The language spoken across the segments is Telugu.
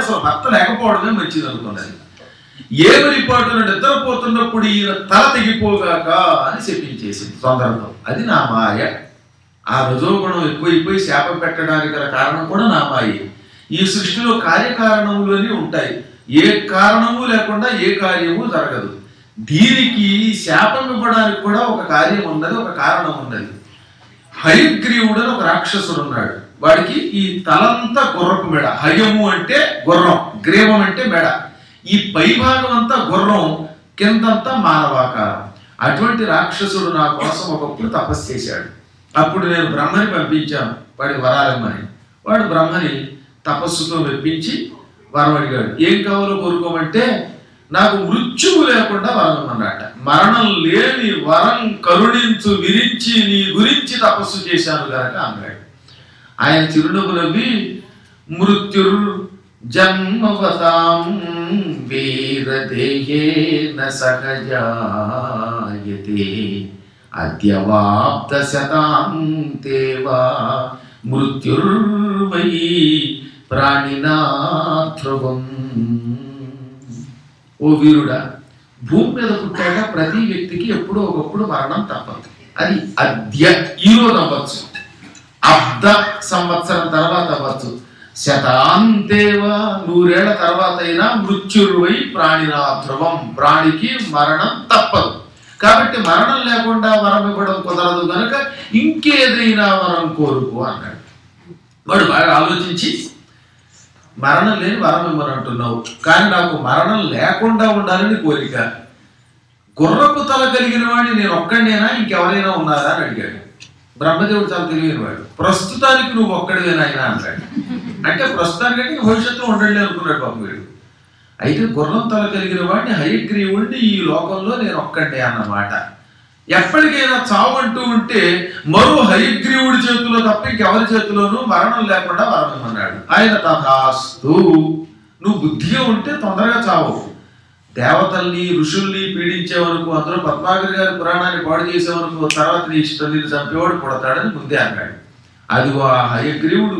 అసలు భర్త లేకపోవడమే మంచిది అనుకున్నది ఏమని పాటున నిద్రపోతున్నప్పుడు ఈయన తల తెగిపోగాక అని చెప్పించేసింది తొందరతో అది నా మాయ ఆ రజోగుణం ఎక్కువైపోయి శాపం పెట్టడానికి గల కారణం కూడా నా మాయే ఈ సృష్టిలో కార్యకారణములని ఉంటాయి ఏ కారణము లేకుండా ఏ కార్యము జరగదు దీనికి శాపం ఇవ్వడానికి కూడా ఒక కార్యం ఉన్నది ఒక కారణం ఉన్నది హయగ్రీవుడు అని ఒక రాక్షసుడు ఉన్నాడు వాడికి ఈ తలంతా గుర్రపు మెడ హయము అంటే గుర్రం గ్రీవం అంటే మెడ ఈ పై భాగం అంతా గుర్రం కిందంతా మానవాకారం అటువంటి రాక్షసుడు నా కోసం ఒకప్పుడు తపస్సు చేశాడు అప్పుడు నేను బ్రహ్మని పంపించాను వాడి వరాలమ్మని వాడు బ్రహ్మని తపస్సుతో మెప్పించి వరం అడిగాడు ఏం కావాలో కోరుకోమంటే నాకు మృత్యువు లేకుండా వరం అన్నట మరణం లేని వరం కరుణించు విరించి నీ గురించి తపస్సు చేశాను గనక అన్నాడు ఆయన చిరునవ్వు నవ్వి మృత్యుర్ జన్మవతాం వీరదేయేన సహజాయతే అద్యవాప్త శతాంతేవా మృత్యుర్వై ప్రాణినా ధ్రువం ఓ వీరుడా భూమి మీద పుట్టాక ప్రతి వ్యక్తికి ఎప్పుడో ఒకప్పుడు మరణం తప్పదు అది అద్య ఈరోజు అవ్వచ్చు అబ్ద సంవత్సరం తర్వాత అవ్వచ్చు శతాంతేవా నూరేళ్ల తర్వాత అయినా మృత్యుర్వై ప్రాణినా ధ్రువం ప్రాణికి మరణం తప్పదు కాబట్టి మరణం లేకుండా వరం ఇవ్వడం కుదరదు కనుక ఇంకేదైనా వరం కోరుకో అన్నాడు వాడు బాగా ఆలోచించి మరణం లేని వరం ఇవ్వను అంటున్నావు కానీ నాకు మరణం లేకుండా ఉండాలని కోరిక గుర్రపు తల కలిగిన వాడిని నేను ఒక్కడినేనా ఇంకెవరైనా ఉన్నారా అని అడిగాడు బ్రహ్మదేవుడు చాలా తెలియని వాడు ప్రస్తుతానికి నువ్వు ఒక్కడివేనా ఆయన అన్నాడు అంటే ప్రస్తుతానికంటే ఇంక భవిష్యత్తులో ఉండలే అనుకున్నాడు పాపం వీడు అయితే గుర్రం తల కలిగిన వాడిని హయగ్రీవుణ్ణి ఈ లోకంలో నేను ఒక్కడే అన్నమాట ఎప్పటికైనా చావు అంటూ ఉంటే మరో హయగ్రీవుడి చేతిలో తప్ప ఇంకెవరి చేతిలోనూ మరణం లేకుండా వరమన్నాడు ఆయన తథాస్తు నువ్వు బుద్ధిగా ఉంటే తొందరగా చావు దేవతల్ని ఋషుల్ని పీడించేవనుకో అందులో పద్మాగరి గారి పురాణాన్ని పాడు చేసేవనుకో తర్వాత నీ ఇష్టం నేను చంపేవాడు పుడతాడని ముందే అన్నాడు అదిగో ఆ హయగ్రీవుడు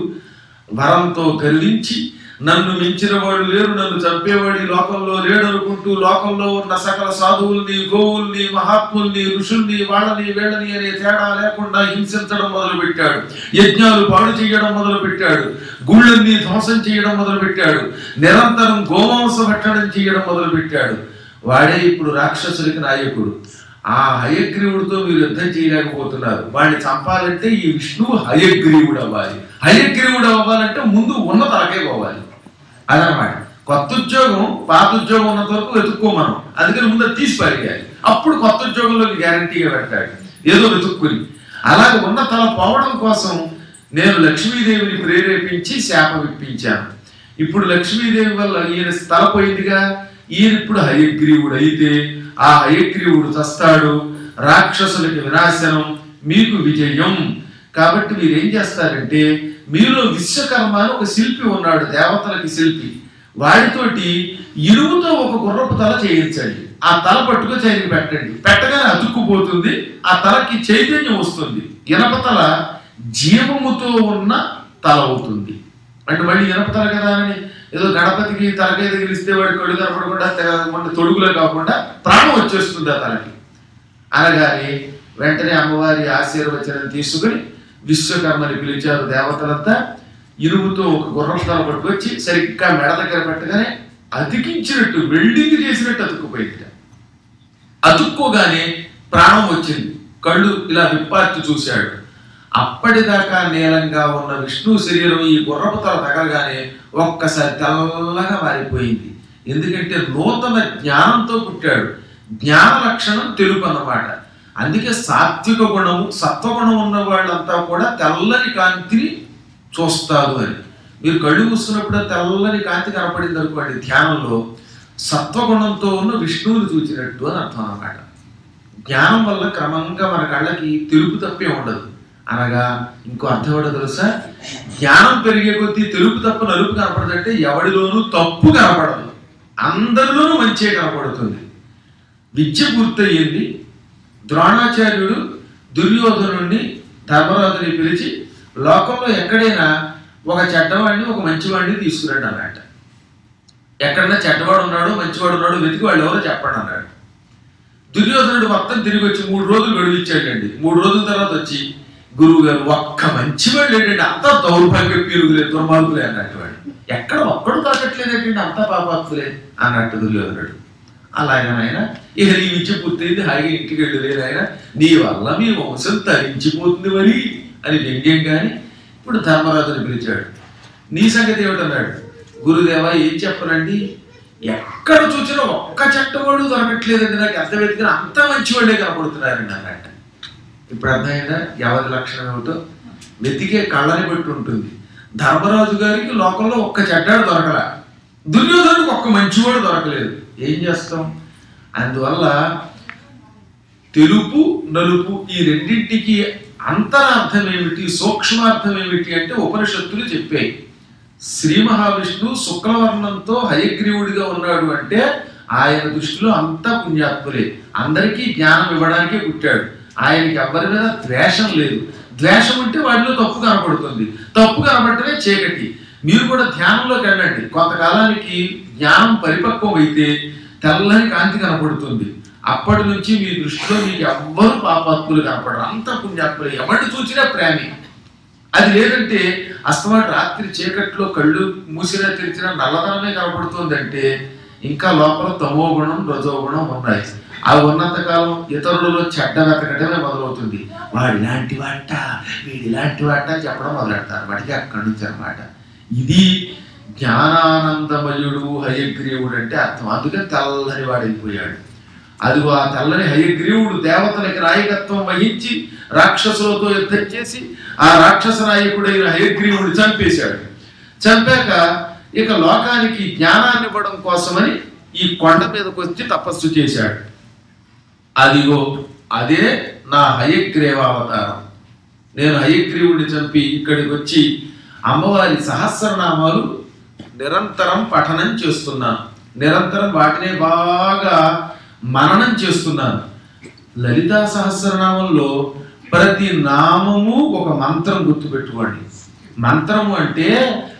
వరంతో గర్వించి నన్ను మించిన వాడు లేరు నన్ను చంపేవాడి లోకంలో లేడు అనుకుంటూ లోకంలో ఉన్న సకల సాధువుల్ని గోవుల్ని మహాత్ముల్ని ఋషుల్ని వాళ్ళని వీళ్ళని అనే తేడా లేకుండా హింసించడం మొదలు పెట్టాడు యజ్ఞాలు పాడు చేయడం మొదలు పెట్టాడు గుళ్ళన్ని ధ్వంసం చేయడం మొదలు పెట్టాడు నిరంతరం గోమాంస భక్షణం చేయడం మొదలు పెట్టాడు వాడే ఇప్పుడు రాక్షసులకి నాయకుడు ఆ హయగ్రీవుడితో మీరు యుద్ధం చేయలేకపోతున్నారు వాడిని చంపాలంటే ఈ విష్ణువు హయగ్రీవుడు అవ్వాలి హయగ్రీవుడు అవ్వాలంటే ముందు ఉన్న తలకే పోవాలి అదనమాట కొత్త ఉద్యోగం పాత ఉద్యోగం ఉన్నంత వరకు వెతుక్కో మనం అందుకని ముందు అది తీసి పారేయాలి అప్పుడు కొత్త ఉద్యోగంలోకి గ్యారంటీగా పెట్టాలి ఏదో వెతుక్కుని అలాగే ఉన్న తల పోవడం కోసం నేను లక్ష్మీదేవిని ప్రేరేపించి శాపం ఇప్పించాను ఇప్పుడు లక్ష్మీదేవి వల్ల ఈయన తల పోయిందిగా ఈయన ఇప్పుడు హయగ్రీవుడు అయితే ఆ హయగ్రీవుడు చస్తాడు రాక్షసులకి వినాశనం మీకు విజయం కాబట్టి మీరు ఏం చేస్తారంటే మీలో విశ్వకర్మ అని ఒక శిల్పి ఉన్నాడు దేవతలకి శిల్పి వాడితోటి ఇరువుతో ఒక గుర్రపు తల చేయించండి ఆ తల పట్టుకొని చేయని పెట్టండి పెట్టగానే అతుక్కుపోతుంది ఆ తలకి చైతన్యం వస్తుంది ఇనప తల జీవముతో ఉన్న తల అవుతుంది అంటే మళ్ళీ ఇనప తల కదా అని ఏదో గణపతికి తలకాయ తగిలిస్తే వాడి కళ్ళు కనపడకుండా తెగ- మన తొడుగులో కాకుండా ప్రాణం వచ్చేస్తుంది ఆ తలకి అనగానే వెంటనే అమ్మవారి ఆశీర్వచనం తీసుకుని విశ్వకర్మని పిలిచారు దేవతలంతా ఇనుముతో ఒక గుర్రం తల పట్టుకొచ్చి సరిగ్గా మెడ దగ్గర పెట్టగానే అతికించినట్టు వెల్డింగ్ చేసినట్టు అతుక్కుపోయింది అతుక్కోగానే ప్రాణం వచ్చింది కళ్ళు ఇలా విప్పార్చి చూశాడు అప్పటిదాకా నీలంగా ఉన్న విష్ణు శరీరం ఈ గుర్రపు తల తగలగానే ఒక్కసారి తెల్లగా మారిపోయింది ఎందుకంటే నూతన జ్ఞానంతో పుట్టాడు జ్ఞాన లక్షణం తెలుపు అన్నమాట అందుకే సాత్విక గుణము సత్వగుణం ఉన్న వాళ్ళంతా కూడా తెల్లని కాంతిని చూస్తారు అని మీరు కళ్ళు మూసుకున్నప్పుడు తెల్లని కాంతి కనపడింది అనుకోండి ధ్యానంలో సత్వగుణంతో ఉన్న విష్ణువుని చూచినట్టు అని అర్థం అన్నమాట జ్ఞానం వల్ల క్రమంగా మన కళ్ళకి తెలుపు తప్పే ఉండదు అనగా ఇంకో అర్థం ఏంటో తెలుసా జ్ఞానం పెరిగే కొద్దీ తెలుపు తప్ప నలుపు కనపడదంటే ఎవడిలోనూ తప్పు కనపడదు అందరిలోనూ మంచే కనపడుతుంది విద్య పూర్తయింది ద్రోణాచార్యుడు దుర్యోధనుడిని ధర్మరాజుని పిలిచి లోకంలో ఎక్కడైనా ఒక చెడ్డవాడిని ఒక మంచివాడిని తీసుకురండి అన్నట్ట ఎక్కడన్నా చెడ్డవాడు ఉన్నాడు మంచివాడు ఉన్నాడు వెతికి వాళ్ళు ఎవరో చెప్పండి అన్నాడు దుర్యోధనుడు మొత్తం తిరిగి వచ్చి మూడు రోజులు గడువిచ్చాడండి మూడు రోజుల తర్వాత వచ్చి గురువు గారు ఒక్క మంచివాడు ఏంటంటే అంతా దౌర్భాగ్య పీరుగులే దుర్మార్గులే అన్నట్టు వాడు ఎక్కడ ఒక్కడు దొరకట్లేదంటే అంతా పాపాత్ములే అన్నట్టు దుర్యోధనుడు అలాగే ఆయన ఇక నీ విద్య పూర్తయింది హాయిగా ఇంటికి వెళ్ళలేదు ఆయన నీ వల్ల మీ వంశం తరించిపోతుంది మరి అని వ్యంగ్యం కానీ ఇప్పుడు ధర్మరాజుని పిలిచాడు నీ సంగతి ఏమిటన్నాడు గురుదేవా ఏం చెప్పనండి ఎక్కడ చూసినా ఒక్క చెట్టవాడు దొరకట్లేదండి నాకు ఎంత వెతికినా అంత మంచివాడే కనపడుతున్నారండి అన్నట్టు ఇప్పుడు అర్థమైందా ఎవరి లక్షణం ఏమిటో వెతికే కళ్ళని బట్టి ఉంటుంది ధర్మరాజు గారికి లోకంలో ఒక్క చెడ్డాడు దొరకల దుర్యోధనుడికి ఒక్క మంచివాడు దొరకలేదు ఏం చేస్తాం అందువల్ల తెలుపు నలుపు ఈ రెండింటికి అంతరార్థం ఏమిటి సూక్ష్మార్థం ఏమిటి అంటే ఉపనిషత్తులు చెప్పాయి శ్రీ మహావిష్ణువు శుక్లవర్ణంతో హయగ్రీవుడిగా ఉన్నాడు అంటే ఆయన దృష్టిలో అంతా పుణ్యాత్ములే అందరికీ జ్ఞానం ఇవ్వడానికే పుట్టాడు ఆయనకి ఎవరి మీద ద్వేషం లేదు ద్వేషం ఉంటే వాటిలో తప్పు కనపడుతుంది తప్పు కనపడటమే చీకటి మీరు కూడా ధ్యానంలోకి వెళ్ళండి కొంతకాలానికి జ్ఞానం పరిపక్వం అయితే తెల్లని కాంతి కనపడుతుంది అప్పటి నుంచి మీ దృష్టిలో మీకు ఎవ్వరు పాపాత్ములు కనపడరు అంత పుణ్యాత్ములు ఎవరిని చూసినా ప్రేమి అది లేదంటే అస్తమాటు రాత్రి చీకట్లో కళ్ళు మూసినా తెరిచినా నల్లదనమే కనపడుతుందంటే ఇంకా లోపల తమో గుణం రజో గుణం ఉన్నాయి అవి ఉన్నంత కాలం ఇతరులలో చెడ్డ వెతకడమే మొదలవుతుంది వాడు ఇలాంటి వాట వీడు ఇలాంటి వాట అని చెప్పడం మొదలెడతారు వాడికి అక్కడి నుంచి అనమాట ఇది జ్ఞానానందమయుడు హయగ్రీవుడు అంటే అర్థం అందుకని తెల్లని వాడైపోయాడు అదిగో ఆ తెల్లని హయగ్రీవుడు దేవతలకి నాయకత్వం వహించి రాక్షసులతో యుద్ధం చేసి ఆ రాక్షస నాయకుడైన హయగ్రీవుడు చంపేశాడు చంపాక ఇక లోకానికి జ్ఞానాన్ని ఇవ్వడం కోసమని ఈ కొండ మీదకి వచ్చి తపస్సు చేశాడు అదిగో అదే నా హయగ్రీవావతారం నేను హయగ్రీవుడిని చంపి ఇక్కడికి వచ్చి అమ్మవారి సహస్రనామాలు నిరంతరం పఠనం చేస్తున్నాను నిరంతరం వాటినే బాగా మననం చేస్తున్నాను లలితా సహస్రనామంలో ప్రతి నామము ఒక మంత్రం గుర్తుపెట్టుకోండి మంత్రము అంటే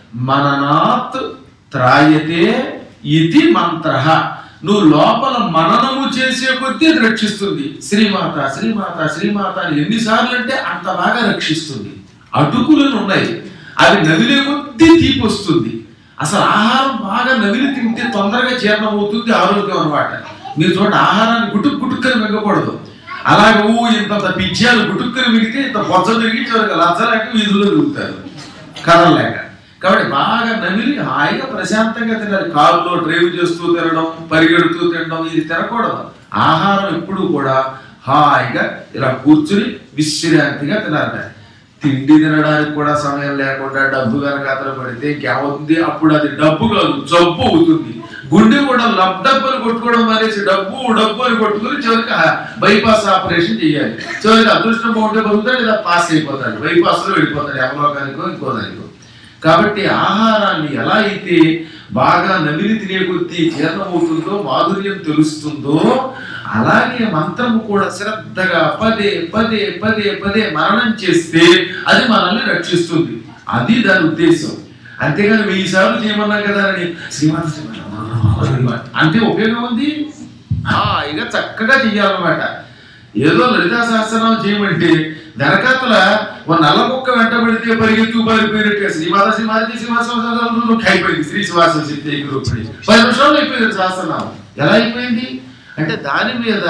మననాత్ త్రాయతే ఇది మంత్ర నువ్వు లోపల మననము చేసే కొద్దీ అది రక్షిస్తుంది శ్రీమాత శ్రీమాత శ్రీమాత అని ఎన్నిసార్లు అంటే అంత బాగా రక్షిస్తుంది అటుకులను ఉన్నాయి అవి నవిలే కొద్దీ తీపి వస్తుంది అసలు ఆహారం బాగా నవిలి తింటే తొందరగా జీర్ణం అవుతుంది ఆరోగ్యం అనమాట మీరు చూడండి ఆహారాన్ని గుటుక్ గుటుక్కని మింగకూడదు అలాగే ఊ ఇంత పిజ్జాలు గుటుక్కని మిగితే ఇంత బొజ్జ తిరిగి చివరికి లచ్చలేక వీధుల్లో తిరుగుతారు కదలలేక కాబట్టి బాగా నమిలి హాయిగా ప్రశాంతంగా తినాలి కారులో డ్రైవ్ చేస్తూ తినడం పరిగెడుతూ తినడం ఇది తినకూడదు ఆహారం ఎప్పుడు కూడా హాయిగా ఇలా కూర్చుని విశ్రాంతిగా తినాలి తిండి తినడానికి కూడా సమయం లేకుండా డబ్బు కనుక అతను పడితే ఇంకేమవుతుంది అప్పుడు అది డబ్బు కాదు జబ్బు అవుతుంది గుండె కూడా లబ్ డబ్బులు కొట్టుకోవడం మానేసి డబ్బు డబ్బు అని కొట్టుకుని చివరికి బైపాస్ ఆపరేషన్ చేయాలి చివరికి అదృష్టం బాగుంటే బతుకుతాడు లేదా పాస్ అయిపోతాడు బైపాస్ లో వెళ్ళిపోతాడు ఎవరోగానికో ఇంకో దానికో కాబట్టి ఆహారాన్ని ఎలా అయితే బాగా నమిలి తినే కొద్దీ జీర్ణమవుతుందో మాధుర్యం తెలుస్తుందో అలాగే మంత్రము కూడా శ్రద్ధగా పదే పదే పదే పదే మననం చేస్తే అది మనల్ని రక్షిస్తుంది అది దాని ఉద్దేశం అంతేగాని వెయ్యి సార్లు చేయమన్నాం కదా అని శ్రీమాత శ్రీమాత అంటే ఉపయోగం ఉంది హాయిగా చక్కగా చెయ్యాలన్నమాట ఏదో లలితా సహస్రనామం చేయమంటే వెనకాతల ఓ నల్ల కుక్క వెంట పెడితే పరిగెత్తు పారిపోయినట్టుగా శ్రీమాత శ్రీమాత శ్రీమాత అయిపోయింది శ్రీ శ్రీవాసం సిద్ధి రూపిణి పది నిమిషాల్లో అయిపోయింది సహస్రనామం ఎలా అయిపోయింది అంటే దాని మీద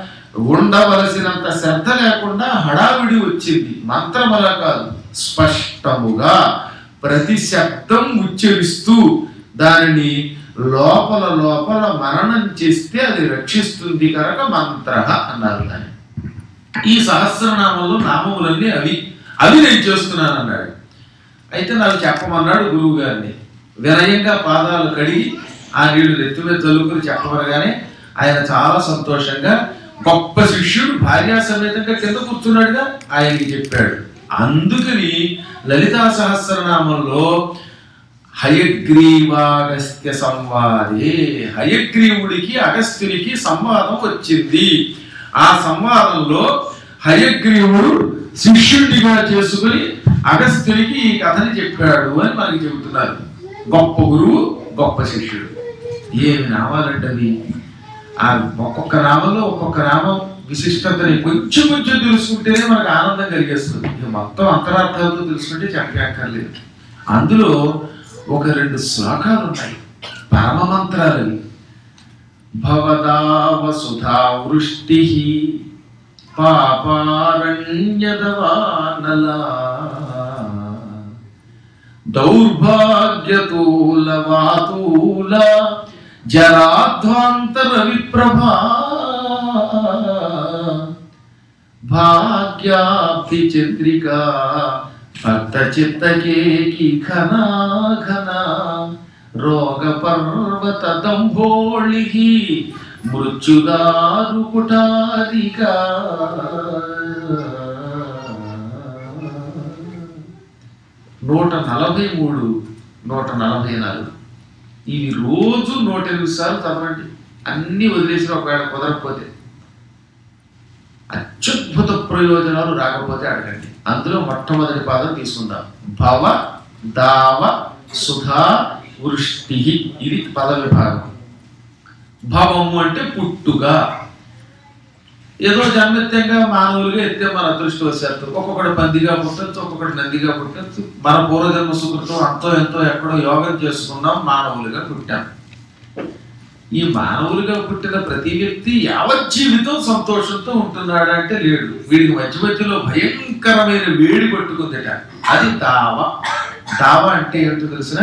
ఉండవలసినంత శ్రద్ధ లేకుండా హడావిడి వచ్చింది మంత్రం అలా కాదు స్పష్టముగా ప్రతి శబ్దం ఉచ్చరిస్తూ దానిని లోపల లోపల మననం చేస్తే అది రక్షిస్తుంది కనుక మంత్ర అన్నారు దాన్ని ఈ సహస్రనామంలో నామములన్నీ అవి అవి నేను చేస్తున్నాను అన్నాడు అయితే నాకు చెప్పమన్నాడు గురువు గారిని వినయంగా పాదాలు కడిగి ఆ నీళ్లు నెత్తి మీద చల్లుకుని చెప్పమనగానే ఆయన చాలా సంతోషంగా గొప్ప శిష్యుడు భార్యా సమేతంగా కింద కూర్చున్నాడుగా ఆయనకి చెప్పాడు అందుకని లలితా సహస్రనామంలో హయగ్రీవాగస్త్య సంవాదే హయగ్రీవుడికి అగస్త్యునికి సంవాదం వచ్చింది ఆ సంవాదంలో హయగ్రీవుడు శిష్యుడిగా చేసుకుని అగస్త్యునికి ఈ కథని చెప్పాడు అని మనకి చెబుతున్నారు గొప్ప గురువు గొప్ప శిష్యుడు ఏమి నామాలంటే అవి ఆ ఒక్కొక్క నామంలో ఒక్కొక్క నామం విశిష్టతని కొంచెం కొంచెం తెలుసుకుంటేనే మనకు ఆనందం కలిగేస్తుంది ఇక మొత్తం అంతరార్థాలతో తెలుసుకుంటే చెప్పక్కర్లేదు అందులో ఒక రెండు శ్లోకాలు ఉన్నాయి పరమ మంత్రాలు అవి భవదావసుధా వృష్టి పాపారణ్యదవానలా దౌర్భాగ్యతూల వాతూల జరాధ్వాంతర విప్రభా భాగ్యాబ్ధి చంద్రికా భక్త చిత్తకేకి ఘనా ఘనా రోగ పర్వత దంభోళి మృత్యుదారు కుటారికా నూట నలభై మూడు నూట నలభై నాలుగు ఇవి రోజు నూట ఎనిమిది సార్లు చదవండి అన్ని వదిలేసి ఒకవేళ కుదరకపోతే అత్యద్భుత ప్రయోజనాలు రాకపోతే అడగండి అందులో మొట్టమొదటి పాదం తీసుకుందాం భవ దావ సుధా వృష్టి ఇది పద విభాగం భవము అంటే పుట్టుగా ఏదో జన్మత్యంగా మానవులుగా ఎత్తే మన అదృష్టవశాత్తు ఒక్కొక్కడు పందిగా పుట్టచ్చు ఒక్కొక్కడు నందిగా పుట్టచ్చు మన పూర్వజన్మ సుకృతం అంతో ఎంతో ఎక్కడో యోగం చేసుకున్నాం మానవులుగా పుట్టాం ఈ మానవులుగా పుట్టిన ప్రతి వ్యక్తి యావత్ జీవితం సంతోషంతో ఉంటున్నాడు అంటే లేడు వీడికి మధ్య మధ్యలో భయంకరమైన వేడి పట్టుకుందట అది దావ దావ అంటే ఏంటో తెలిసిన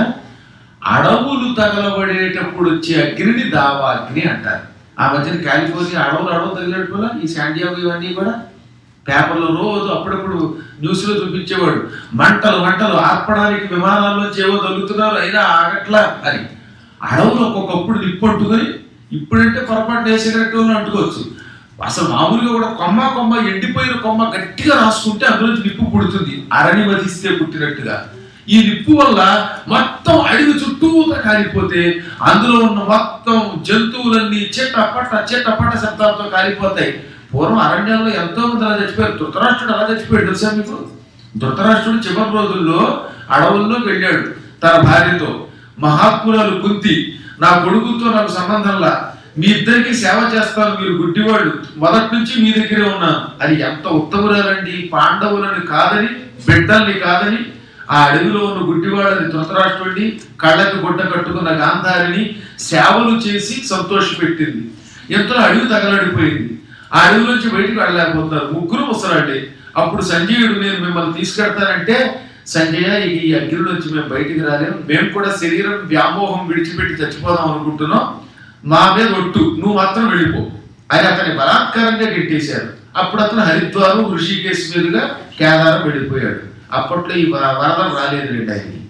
అడవులు తగలబడేటప్పుడు వచ్చే అగ్నిని దావా అగ్ని అంటారు ఆ మధ్యన కాలిఫోర్నియా అడవులు అడవులు తగిలేటప్పుడు వల్ల ఈ శాండియాగో ఇవన్నీ కూడా పేపర్లో రోజు అప్పుడప్పుడు న్యూస్లో చూపించేవాడు మంటలు మంటలు ఆర్పడానికి విమానాల్లోంచి ఏవో తగ్గుతున్నారు అయినా ఆగట్లా అని అడవులు ఒక్కొక్కప్పుడు నిప్పు అంటుకొని ఇప్పుడంటే పొరపాటు ఏ సిగరెట్ అంటుకోవచ్చు అసలు మామూలుగా కూడా కొమ్మ కొమ్మ ఎండిపోయిన కొమ్మ గట్టిగా రాసుకుంటే అందులోంచి నిప్పు పుడుతుంది అరణి వధిస్తే పుట్టినట్టుగా ఈ నిప్పు వల్ల మొత్తం అడవి చుట్టూతా కాలిపోతే అందులో ఉన్న మొత్తం జంతువులన్నీ చెట్ట పట్ట చెట్ట పట్ట శబ్దాలతో కాలిపోతాయి పూర్వం అరణ్యాల్లో ఎంతో మంది అలా చచ్చిపోయారు ధృతరాష్ట్రుడు అలా చచ్చిపోయాడు తెలుసా మీకు ధృతరాష్ట్రుడు చివరి రోజుల్లో అడవుల్లోకి వెళ్ళాడు తన భార్యతో మహాత్మురాలు కుంతి నా కొడుకుతో నాకు సంబంధంలా మీ ఇద్దరికి సేవ చేస్తాను మీరు గుడ్డివాళ్ళు మొదటి నుంచి మీ దగ్గరే ఉన్నాను అది ఎంత ఉత్తమురాలండి పాండవులని కాదని బిడ్డల్ని కాదని ఆ అడవిలో ఉన్న గుడ్డివాళ్ళని ధృతరాష్ట్రుడిని కళ్ళకి గుడ్డ కట్టుకున్న గాంధారిని సేవలు చేసి సంతోషపెట్టింది ఎంతలో అడవి తగలడిపోయింది ఆ అడవి నుంచి బయటికి వెళ్ళలేకపోతున్నారు ముగ్గురు ముసలాండి అప్పుడు సంజయుడు నేను మిమ్మల్ని తీసుకెడతానంటే సంజయ ఈ అగ్ని నుంచి మేము బయటికి రాలేము మేము కూడా శరీరం వ్యామోహం విడిచిపెట్టి చచ్చిపోదాం అనుకుంటున్నాం మా మీద ఒట్టు నువ్వు మాత్రం వెళ్ళిపో అని అతని బలాత్కారంగా గిట్టేశారు అప్పుడు అతను హరిద్వారం ఋషికేశ్ మీదుగా కేదారం వెళ్ళిపోయాడు అప్పట్లో ఈ వ- వరదలు రాలేదు రెండు ఆయనకి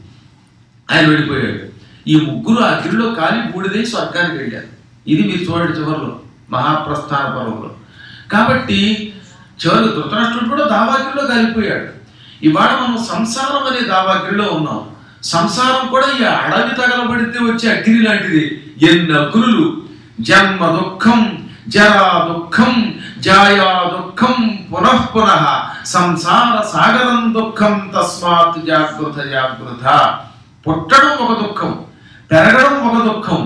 ఆయన వెళ్ళిపోయాడు ఈ ముగ్గురు ఆ అగ్నిలో కాలి బూడిదై స్వర్గానికి వెళ్ళారు ఇది మీరు చూడండి చివరిలో మహాప్రస్థాన పర్వంలో కాబట్టి చివరికి ధృతరాష్ట్రుడు కూడా దావాగ్రిలో కాలిపోయాడు ఇవాళ మనం సంసారం అనే దావాగ్రిలో ఉన్నాం సంసారం కూడా ఈ అడవి తగలబడితే వచ్చే అగ్ని లాంటిది ఎన్ని అగ్నులు జన్మ దుఃఖం జరా దుఃఖం జాయా దుఃఖం పునః పునః సంసార సాగరం దుఃఖం తస్మాత్ జాగృత జాగృత పుట్టడం ఒక దుఃఖం పెరగడం ఒక దుఃఖం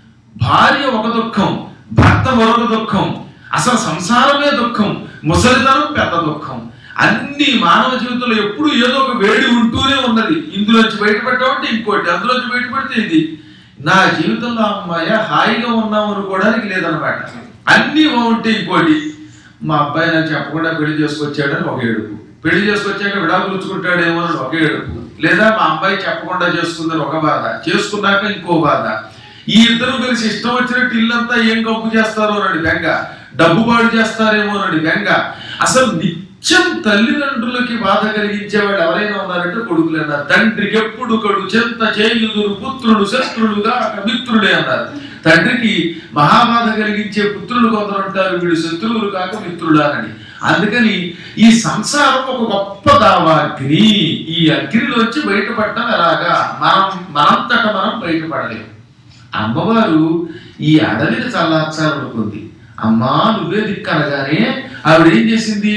భార్య ఒక దుఃఖం భర్త మరొక దుఃఖం అసలు సంసారమే దుఃఖం ముసలితనం పెద్ద దుఃఖం అన్ని మానవ జీవితంలో ఎప్పుడు ఏదో ఒక వేడి ఉంటూనే ఉన్నది ఇందులోంచి బయటపడ్డామంటే ఇంకోటి అందులోంచి బయటపడితే ఇది నా జీవితంలో అమ్మాయ హాయిగా ఉన్నాం అనుకోవడానికి లేదనమాట అన్నీ ఉంటే ఇంకోటి మా అబ్బాయి నాకు చెప్పకుండా పెళ్లి చేసుకొచ్చాడని ఒక ఏడుపు పెళ్లి చేసుకొచ్చాక విడాకులు ఉంచుకుంటాడేమో అని ఒక ఏడుపు లేదా మా అబ్బాయి చెప్పకుండా చేసుకుందని ఒక బాధ చేసుకున్నాక ఇంకో బాధ ఈ ఇద్దరు కలిసి ఇష్టం వచ్చినట్టు ఇల్లంతా ఏం కప్పు చేస్తారో అని బెంగ డబ్బు పాడు చేస్తారేమో అని బెంగ అసలు నిత్యం తల్లిదండ్రులకి బాధ కలిగించే వాళ్ళు ఎవరైనా ఉన్నారంటే కొడుకులు అన్నారు తండ్రికి ఎప్పుడు కడు చెంత చేయుదురు పుత్రుడు శత్రుడుగా మిత్రుడే అన్నారు తండ్రికి మహాబాధ కలిగించే పుత్రులు కొందరు ఉంటారు వీడు శత్రువులు కాక మిత్రుడా అని అందుకని ఈ సంసారం ఒక గొప్ప దావాగ్ని ఈ అగ్నిలోంచి బయటపడటం ఎలాగా మనం మనంతట మనం బయటపడలేము అమ్మవారు ఈ అడవిని చల్లార్చాలనుకుంది అమ్మా నువ్వే దిక్కనగానే ఆవిడ ఏం చేసింది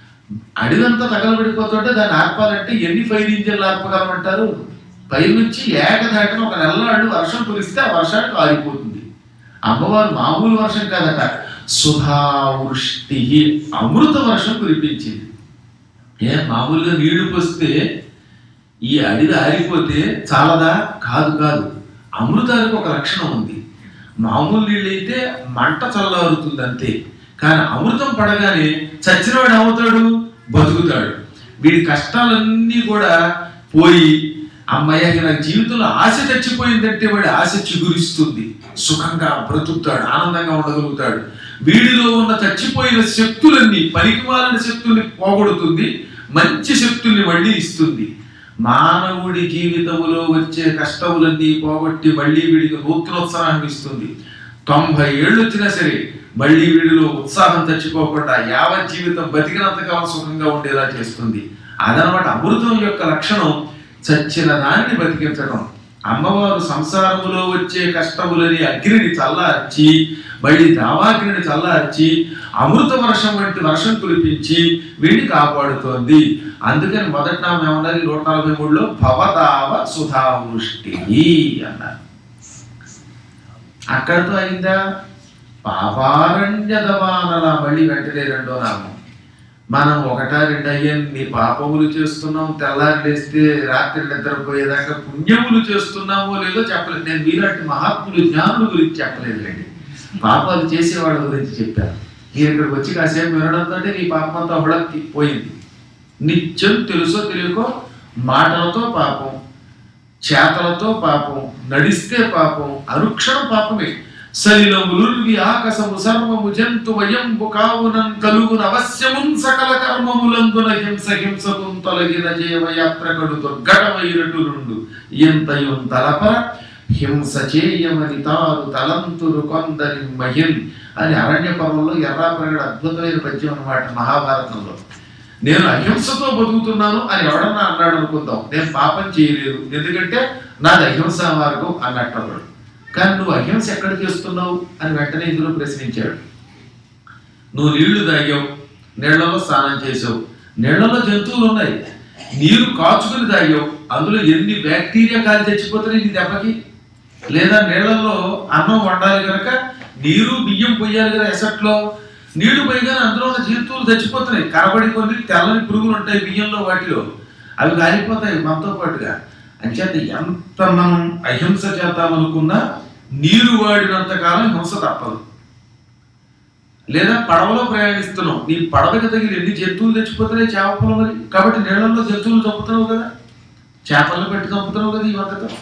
అడవంతా తగలబడిపోతుంటే దాన్ని ఆర్పాలంటే ఎన్ని ఫైర్ ఇంజిన్లు ఆర్పగలమంటారు పై నుంచి ఏకధాటిన ఒక నెలలాడు వర్షం కురిస్తే ఆ వర్షానికి ఆరిపోతుంది అమ్మవారు మామూలు వర్షం కాదట సుధావృష్టి అమృత వర్షం కురిపించింది ఏ మామూలుగా నీళ్లు పోస్తే ఈ అడివి ఆరిపోతే చాలదా కాదు కాదు అమృతానికి ఒక లక్షణం ఉంది మామూలు నీళ్ళు అయితే మంట చల్లారుతుంది అంతే కానీ అమృతం పడగానే చచ్చినవాడు ఏమవుతాడు బతుకుతాడు వీడి కష్టాలన్నీ కూడా పోయి అమ్మయ్య నా జీవితంలో ఆశ చచ్చిపోయిందంటే వాడి ఆశ చిగురిస్తుంది సుఖంగా బ్రతుకుతాడు ఆనందంగా ఉండగలుగుతాడు వీడిలో ఉన్న చచ్చిపోయిన శక్తులన్నీ పనికిమాలిన శక్తుల్ని పోగొడుతుంది మంచి శక్తుల్ని మళ్ళీ ఇస్తుంది మానవుడి జీవితంలో వచ్చే కష్టములన్నీ పోగొట్టి మళ్ళీ వీడికి నూతనోత్సాహం ఇస్తుంది తొంభై ఏళ్ళు వచ్చినా సరే మళ్ళీ వీడిలో ఉత్సాహం చచ్చిపోకుండా యావత్ జీవితం బతికినంతకాలం సుఖంగా ఉండేలా చేస్తుంది అదనమాట అమృతం యొక్క లక్షణం చచ్చిన దాన్ని బతికించడం అమ్మవారు సంసారములో వచ్చే కష్టములని అగ్నిని చల్లార్చి మళ్ళీ దావాగ్నిని చల్లార్చి అమృత వర్షం వంటి వర్షం కురిపించి వీడిని కాపాడుతోంది అందుకని మొదటి నామం ఏమన్నది నూట నలభై మూడులో భవదావ సుధావృష్టి అన్నారు అక్కడితో అయిందా పాపారణ్యదవానల మళ్ళీ వెంటనే రెండో నామం మనం ఒకటా రెండు అయ్యన్ని పాపములు చేస్తున్నాం తెల్లారి లేస్తే రాత్రి నిద్రపోయేదాకా పుణ్యములు చేస్తున్నామో లేదో చెప్పలేదు నేను మీలాంటి మహాత్ములు జ్ఞానుల గురించి చెప్పలేదులేండి పాపాలు చేసేవాళ్ళ గురించి చెప్పాను మీరు ఇక్కడికి వచ్చి కాసేపు వినడంతో నీ పాపం అంతా హుళక్కి పోయింది నిత్యం తెలుసో తెలియకో మాటలతో పాపం చేతలతో పాపం నడిస్తే పాపం అనుక్షణం పాపమే సలిలములుర్వి ఆకసము సర్వము జంతు వయంబు కావునం కలుగున అవశ్యమున్ సకల కర్మములందున హింస హింసకుం తొలగిన జీవయాత్రకడు దుర్ఘటమైనటురుండు ఎంతయున్ తలపర హింస చేయమని తారు తలంతురు కొందరి మహిళ్ అని అరణ్య పర్వంలో ఎర్రాపరగడ అద్భుతమైన పద్యం అన్నమాట మహాభారతంలో నేను అహింసతో బతుకుతున్నాను అని ఎవడన్నా అన్నాడు అనుకుందాం నేను పాపం చేయలేదు ఎందుకంటే నాది అహింస మార్గం అన్నట్టు అన్నాడు కానీ నువ్వు అహింస ఎక్కడ చేస్తున్నావు అని వెంటనే ఇందులో ప్రశ్నించాడు నువ్వు నీళ్లు తాగావు నీళ్లలో స్నానం చేసావు నీళ్లలో జంతువులు ఉన్నాయి నీరు కాచుకుని తాగావు అందులో ఎన్ని బ్యాక్టీరియా కాలి చచ్చిపోతున్నాయి నీ దెబ్బకి లేదా నీళ్లలో అన్నం వండాలి కనుక నీరు బియ్యం పొయ్యాలి కదా ఎసట్లో నీళ్లు పోయగానే అందులో ఉన్న జంతువులు చచ్చిపోతున్నాయి కనబడి కొన్ని తెల్లని పురుగులు ఉంటాయి బియ్యంలో వాటిలో అవి కాలిపోతాయి మనతో పాటుగా అంచేత ఎంత మనం అహింస చేద్దామనుకున్నా నీరు వాడినంత కాలం హింస తప్పదు లేదా పడవలో ప్రయాణిస్తున్నాం నీ పడవకి తగిలి ఎన్ని జంతువులు తెచ్చిపోతున్నాయి చేపలు మరి కాబట్టి నీళ్ళల్లో జంతువులు చంపుతున్నావు కదా చేపలను పెట్టి చంపుతున్నావు కదా ఈ వంటతో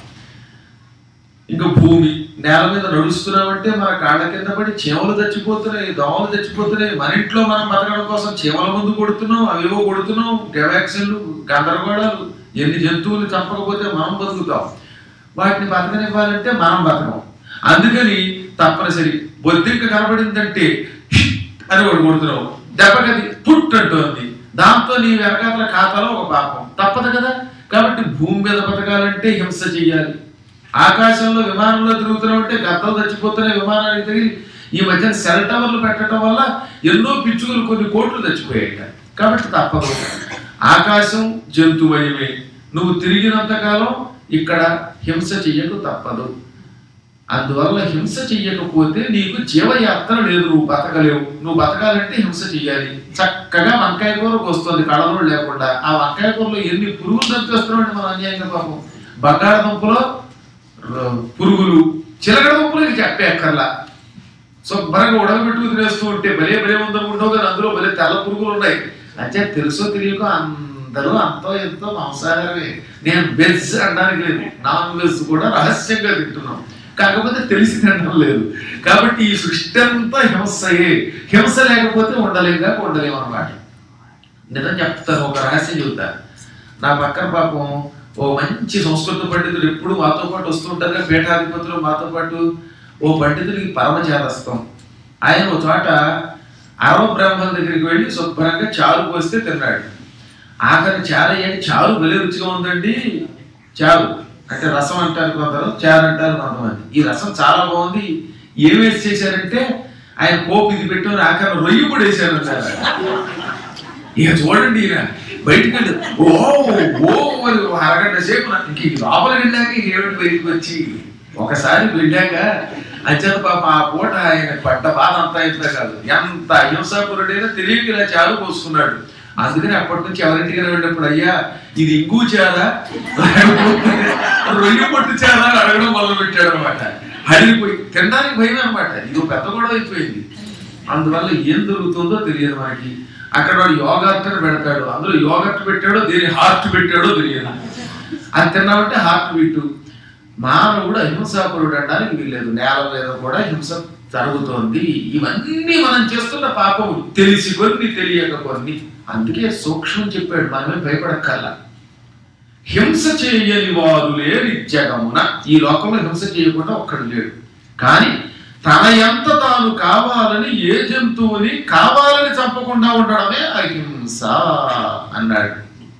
ఇంకా భూమి నేల మీద నడుస్తున్నామంటే మన కాళ్ళ కింద పడి చీమలు చచ్చిపోతున్నాయి దోమలు చచ్చిపోతున్నాయి మన ఇంట్లో మనం బతకడం కోసం చీమల ముందు కొడుతున్నాం అవేవో కొడుతున్నాం డెవాక్సిన్లు గందరగోళాలు ఎన్ని జంతువులు చంపకపోతే మనం బతుకుతాం వాటిని బతకనివ్వాలంటే మనం బతకం అందుకని తప్పనిసరి బొద్దింక కనబడిందంటే "హిట్" అని ఒకటి కొడుతున్నావు దెబ్బకది పుట్ అంటోంది దాంతో నీ వెనకాతల ఖాతాలో ఒక పాపం తప్పదు కదా కాబట్టి భూమి మీద బతకాలంటే హింస చెయ్యాలి ఆకాశంలో విమానంలో తిరుగుతున్నాం అంటే గద్దలు చచ్చిపోతున్నాయి విమానానికి తగిలి ఈ మధ్యన సెల్ టవర్లు పెట్టడం వల్ల ఎన్నో పిచ్చుకలు కొన్ని కోట్లు చచ్చిపోయాయి కాబట్టి తప్పదు ఆకాశం జంతువయమే నువ్వు తిరిగినంత కాలం ఇక్కడ హింస చెయ్యకు తప్పదు అందువల్ల హింస చెయ్యకపోతే నీకు జీవయాత్ర లేదు నువ్వు బతకలేవు నువ్వు బతకాలంటే హింస చెయ్యాలి చక్కగా వంకాయ కూర వస్తుంది కళలో లేకుండా ఆ వంకాయ కూరలో ఎన్ని పురుగులు చంపేస్తున్నామండి మనం అన్యాయంగా పాపం బంగాళదుంపలో ర- పురుగులు చిలకడ దుంపలు చెప్పే అక్కర్లా శుభ్రంగా ఉడకబెట్టుకు తినేస్తూ ఉంటే భలే భలే ఉందనుకుంటావు కానీ అందులో భలే తెల్ల పురుగులు ఉన్నాయి అంటే తెలుసో తెలియకో అందరూ అంతో ఎంతో మాంసాహారమే నేను వెజ్ అనడానికి లేదు నాన్ వెజ్ కూడా రహస్యంగా తింటున్నాం కాకపోతే తెలిసి తినడం లేదు కాబట్టి ఈ సృష్టి అంతా హింసయే హింస లేకపోతే ఉండలేక ఉండలేము అన్నమాట నిజం చెప్తాను ఒక రహస్యం చెబుతాను నా పక్కన పాపం ఓ మంచి సంస్కృత పండితుడు ఎప్పుడు మాతో పాటు వస్తుంటారు కదా పీఠాధిపతులు మాతో పాటు ఓ పండితుడికి పరమ చేదస్తాం ఆయన ఒక చోట అరవ బ్రాహ్మణుల దగ్గరికి వెళ్ళి శుభ్రంగా చారు పోస్తే తిన్నాడు ఆఖరి చారు అయ్యాక చారు భలే రుచిగా ఉందండి చారు అంటే రసం అంటారు కొందరు చారు అంటారు కొంతమంది ఈ రసం చాలా బాగుంది ఏం వేసి చేశారంటే ఆయన పోపు ఇది పెట్టుకుని ఆఖరి రొయ్యి కూడా వేశారు అంటారు ఇక చూడండి ఈయన బయటికి వెళ్ళి ఓ ఓ మరి ఒక అరగంట సేపు నాకు ఇంక ఈ లోపల వెళ్ళాక ఏమిటి బయటకు వచ్చి ఒకసారి వెళ్ళాక అంచేత పాప ఆ పూట ఆయన పడ్డ బాధ అంతా ఇంత కాదు ఎంత అహింసాపురుడైనా తెలియక ఇలా చారు పోసుకున్నాడు అందుకని అప్పటి నుంచి ఎవరింటికి వెళ్ళినప్పుడు అయ్యా ఇది ఇంగు చారా రొయ్యి పొట్టు చారా అని అడగడం మొదలు పెట్టాడు అనమాట హడిపోయి తినడానికి భయం అనమాట ఇది ఒక పెద్ద గొడవ అయిపోయింది అందువల్ల ఏం దొరుకుతుందో తెలియదు మనకి అక్కడ వాడు యోగార్ట్ అని పెడతాడు అందులో యోగర్ట్ పెట్టాడో దేని హార్ట్ పెట్టాడో తెలియదు అది తిన్నామంటే హార్ట్ బీటు మానవుడు అహింసాపరుడు అనడానికి వీల్లేదు నేల మీద కూడా హింస జరుగుతోంది ఇవన్నీ మనం చేస్తున్న పాపము తెలిసి కొన్ని తెలియక కొన్ని అందుకే సూక్ష్మం చెప్పాడు మనమే భయపడక్కర్లా హింస చేయని వారు లేరు జగమున ఈ లోకంలో హింస చేయకుండా ఒక్కడు లేడు కానీ తన ఎంత తాను కావాలని ఏ జంతువుని కావాలని చంపకుండా ఉండడమే అహింస అన్నాడు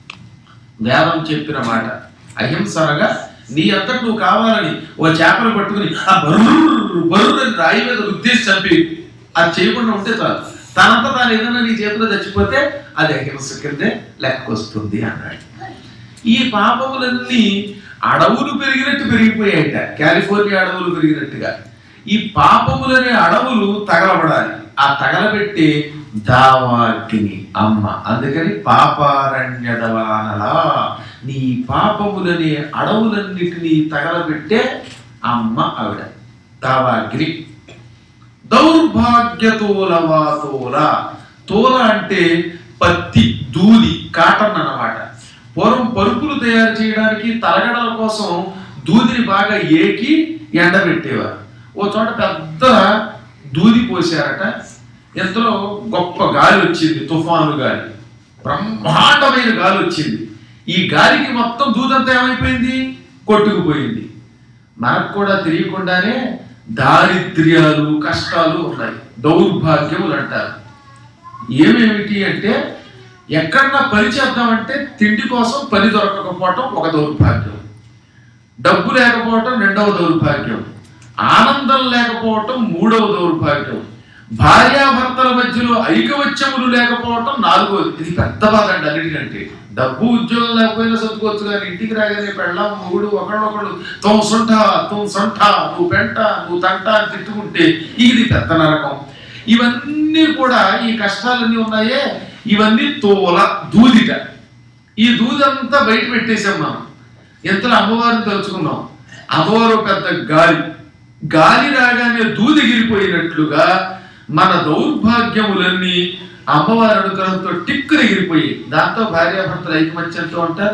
వేదం చెప్పిన మాట అహింస అనగా నీ అంతటి నువ్వు కావాలని ఓ చేపలు పట్టుకుని ఆ బరువు బరువు అని రాయి మీద ఉద్దేశి చంపి అది చేయకుండా ఉంటే చాలు తనంత తాను ఏదైనా నీ చేతిలో చచ్చిపోతే అది అహింస కిందే లెక్కొస్తుంది అన్నాడు ఈ పాపములన్నీ అడవులు పెరిగినట్టు పెరిగిపోయాయట కాలిఫోర్నియా అడవులు పెరిగినట్టుగా ఈ పాపములనే అడవులు తగలబడాలి ఆ తగలబెట్టి దావాగ్ని అమ్మ అందుకని పాపారణ్యదవానలా నీ పాపములనే అడవులన్నిటినీ తగలబెట్టే అమ్మ ఆవిడ దావాగ్ని దౌర్భాగ్యతోలవా తోల తోల అంటే పత్తి దూది కాటన్ అన్నమాట పూర్వం పరుపులు తయారు చేయడానికి తలగడల కోసం దూదిని బాగా ఏకి ఎండబెట్టేవారు ఓ చోట పెద్ద దూది పోసారట ఎంతలో గొప్ప గాలి వచ్చింది తుఫాను గాలి బ్రహ్మాండమైన గాలి వచ్చింది ఈ గాలికి మొత్తం దూదంతా ఏమైపోయింది కొట్టుకుపోయింది మనకు కూడా తెలియకుండానే దారిద్ర్యాలు కష్టాలు ఉన్నాయి దౌర్భాగ్యములు అంటారు ఏమేమిటి అంటే ఎక్కడన్నా పని చేద్దామంటే తిండి కోసం పని దొరకకపోవటం ఒక దౌర్భాగ్యం డబ్బు లేకపోవటం రెండవ దౌర్భాగ్యం ఆనందం లేకపోవటం మూడవ దౌర్భాగ్యం భార్యాభర్తల మధ్యలో ఐకవత్యములు లేకపోవటం నాలుగోది ఇది పెద్ద బాధ అండి అన్నిటికంటే డబ్బు ఉద్యోగం లేకపోయినా సర్దుకోవచ్చు కానీ ఇంటికి రాగానే పెళ్ళాం మొగుడు ఒకళ్ళొకళ్ళు తోం సొంట తోం సొంట నువ్వు పెంట నువ్వు తంట అని తిట్టుకుంటే ఇది పెద్ద నరకం ఇవన్నీ కూడా ఈ కష్టాలన్నీ ఉన్నాయే ఇవన్నీ తోల దూదిట ఈ దూదంతా బయట పెట్టేసాం మనం ఎంతలో అమ్మవారిని తలుచుకున్నాం అమ్మవారు పెద్ద గాలి గాలి రాగానే దూది ఎగిరిపోయినట్లుగా మన దౌర్భాగ్యములన్నీ అమ్మవారి అనుగ్రహంతో టిక్కులు ఎగిరిపోయి దాంతో భార్యాభర్తలు ఐకమత్యంతో ఉంటారు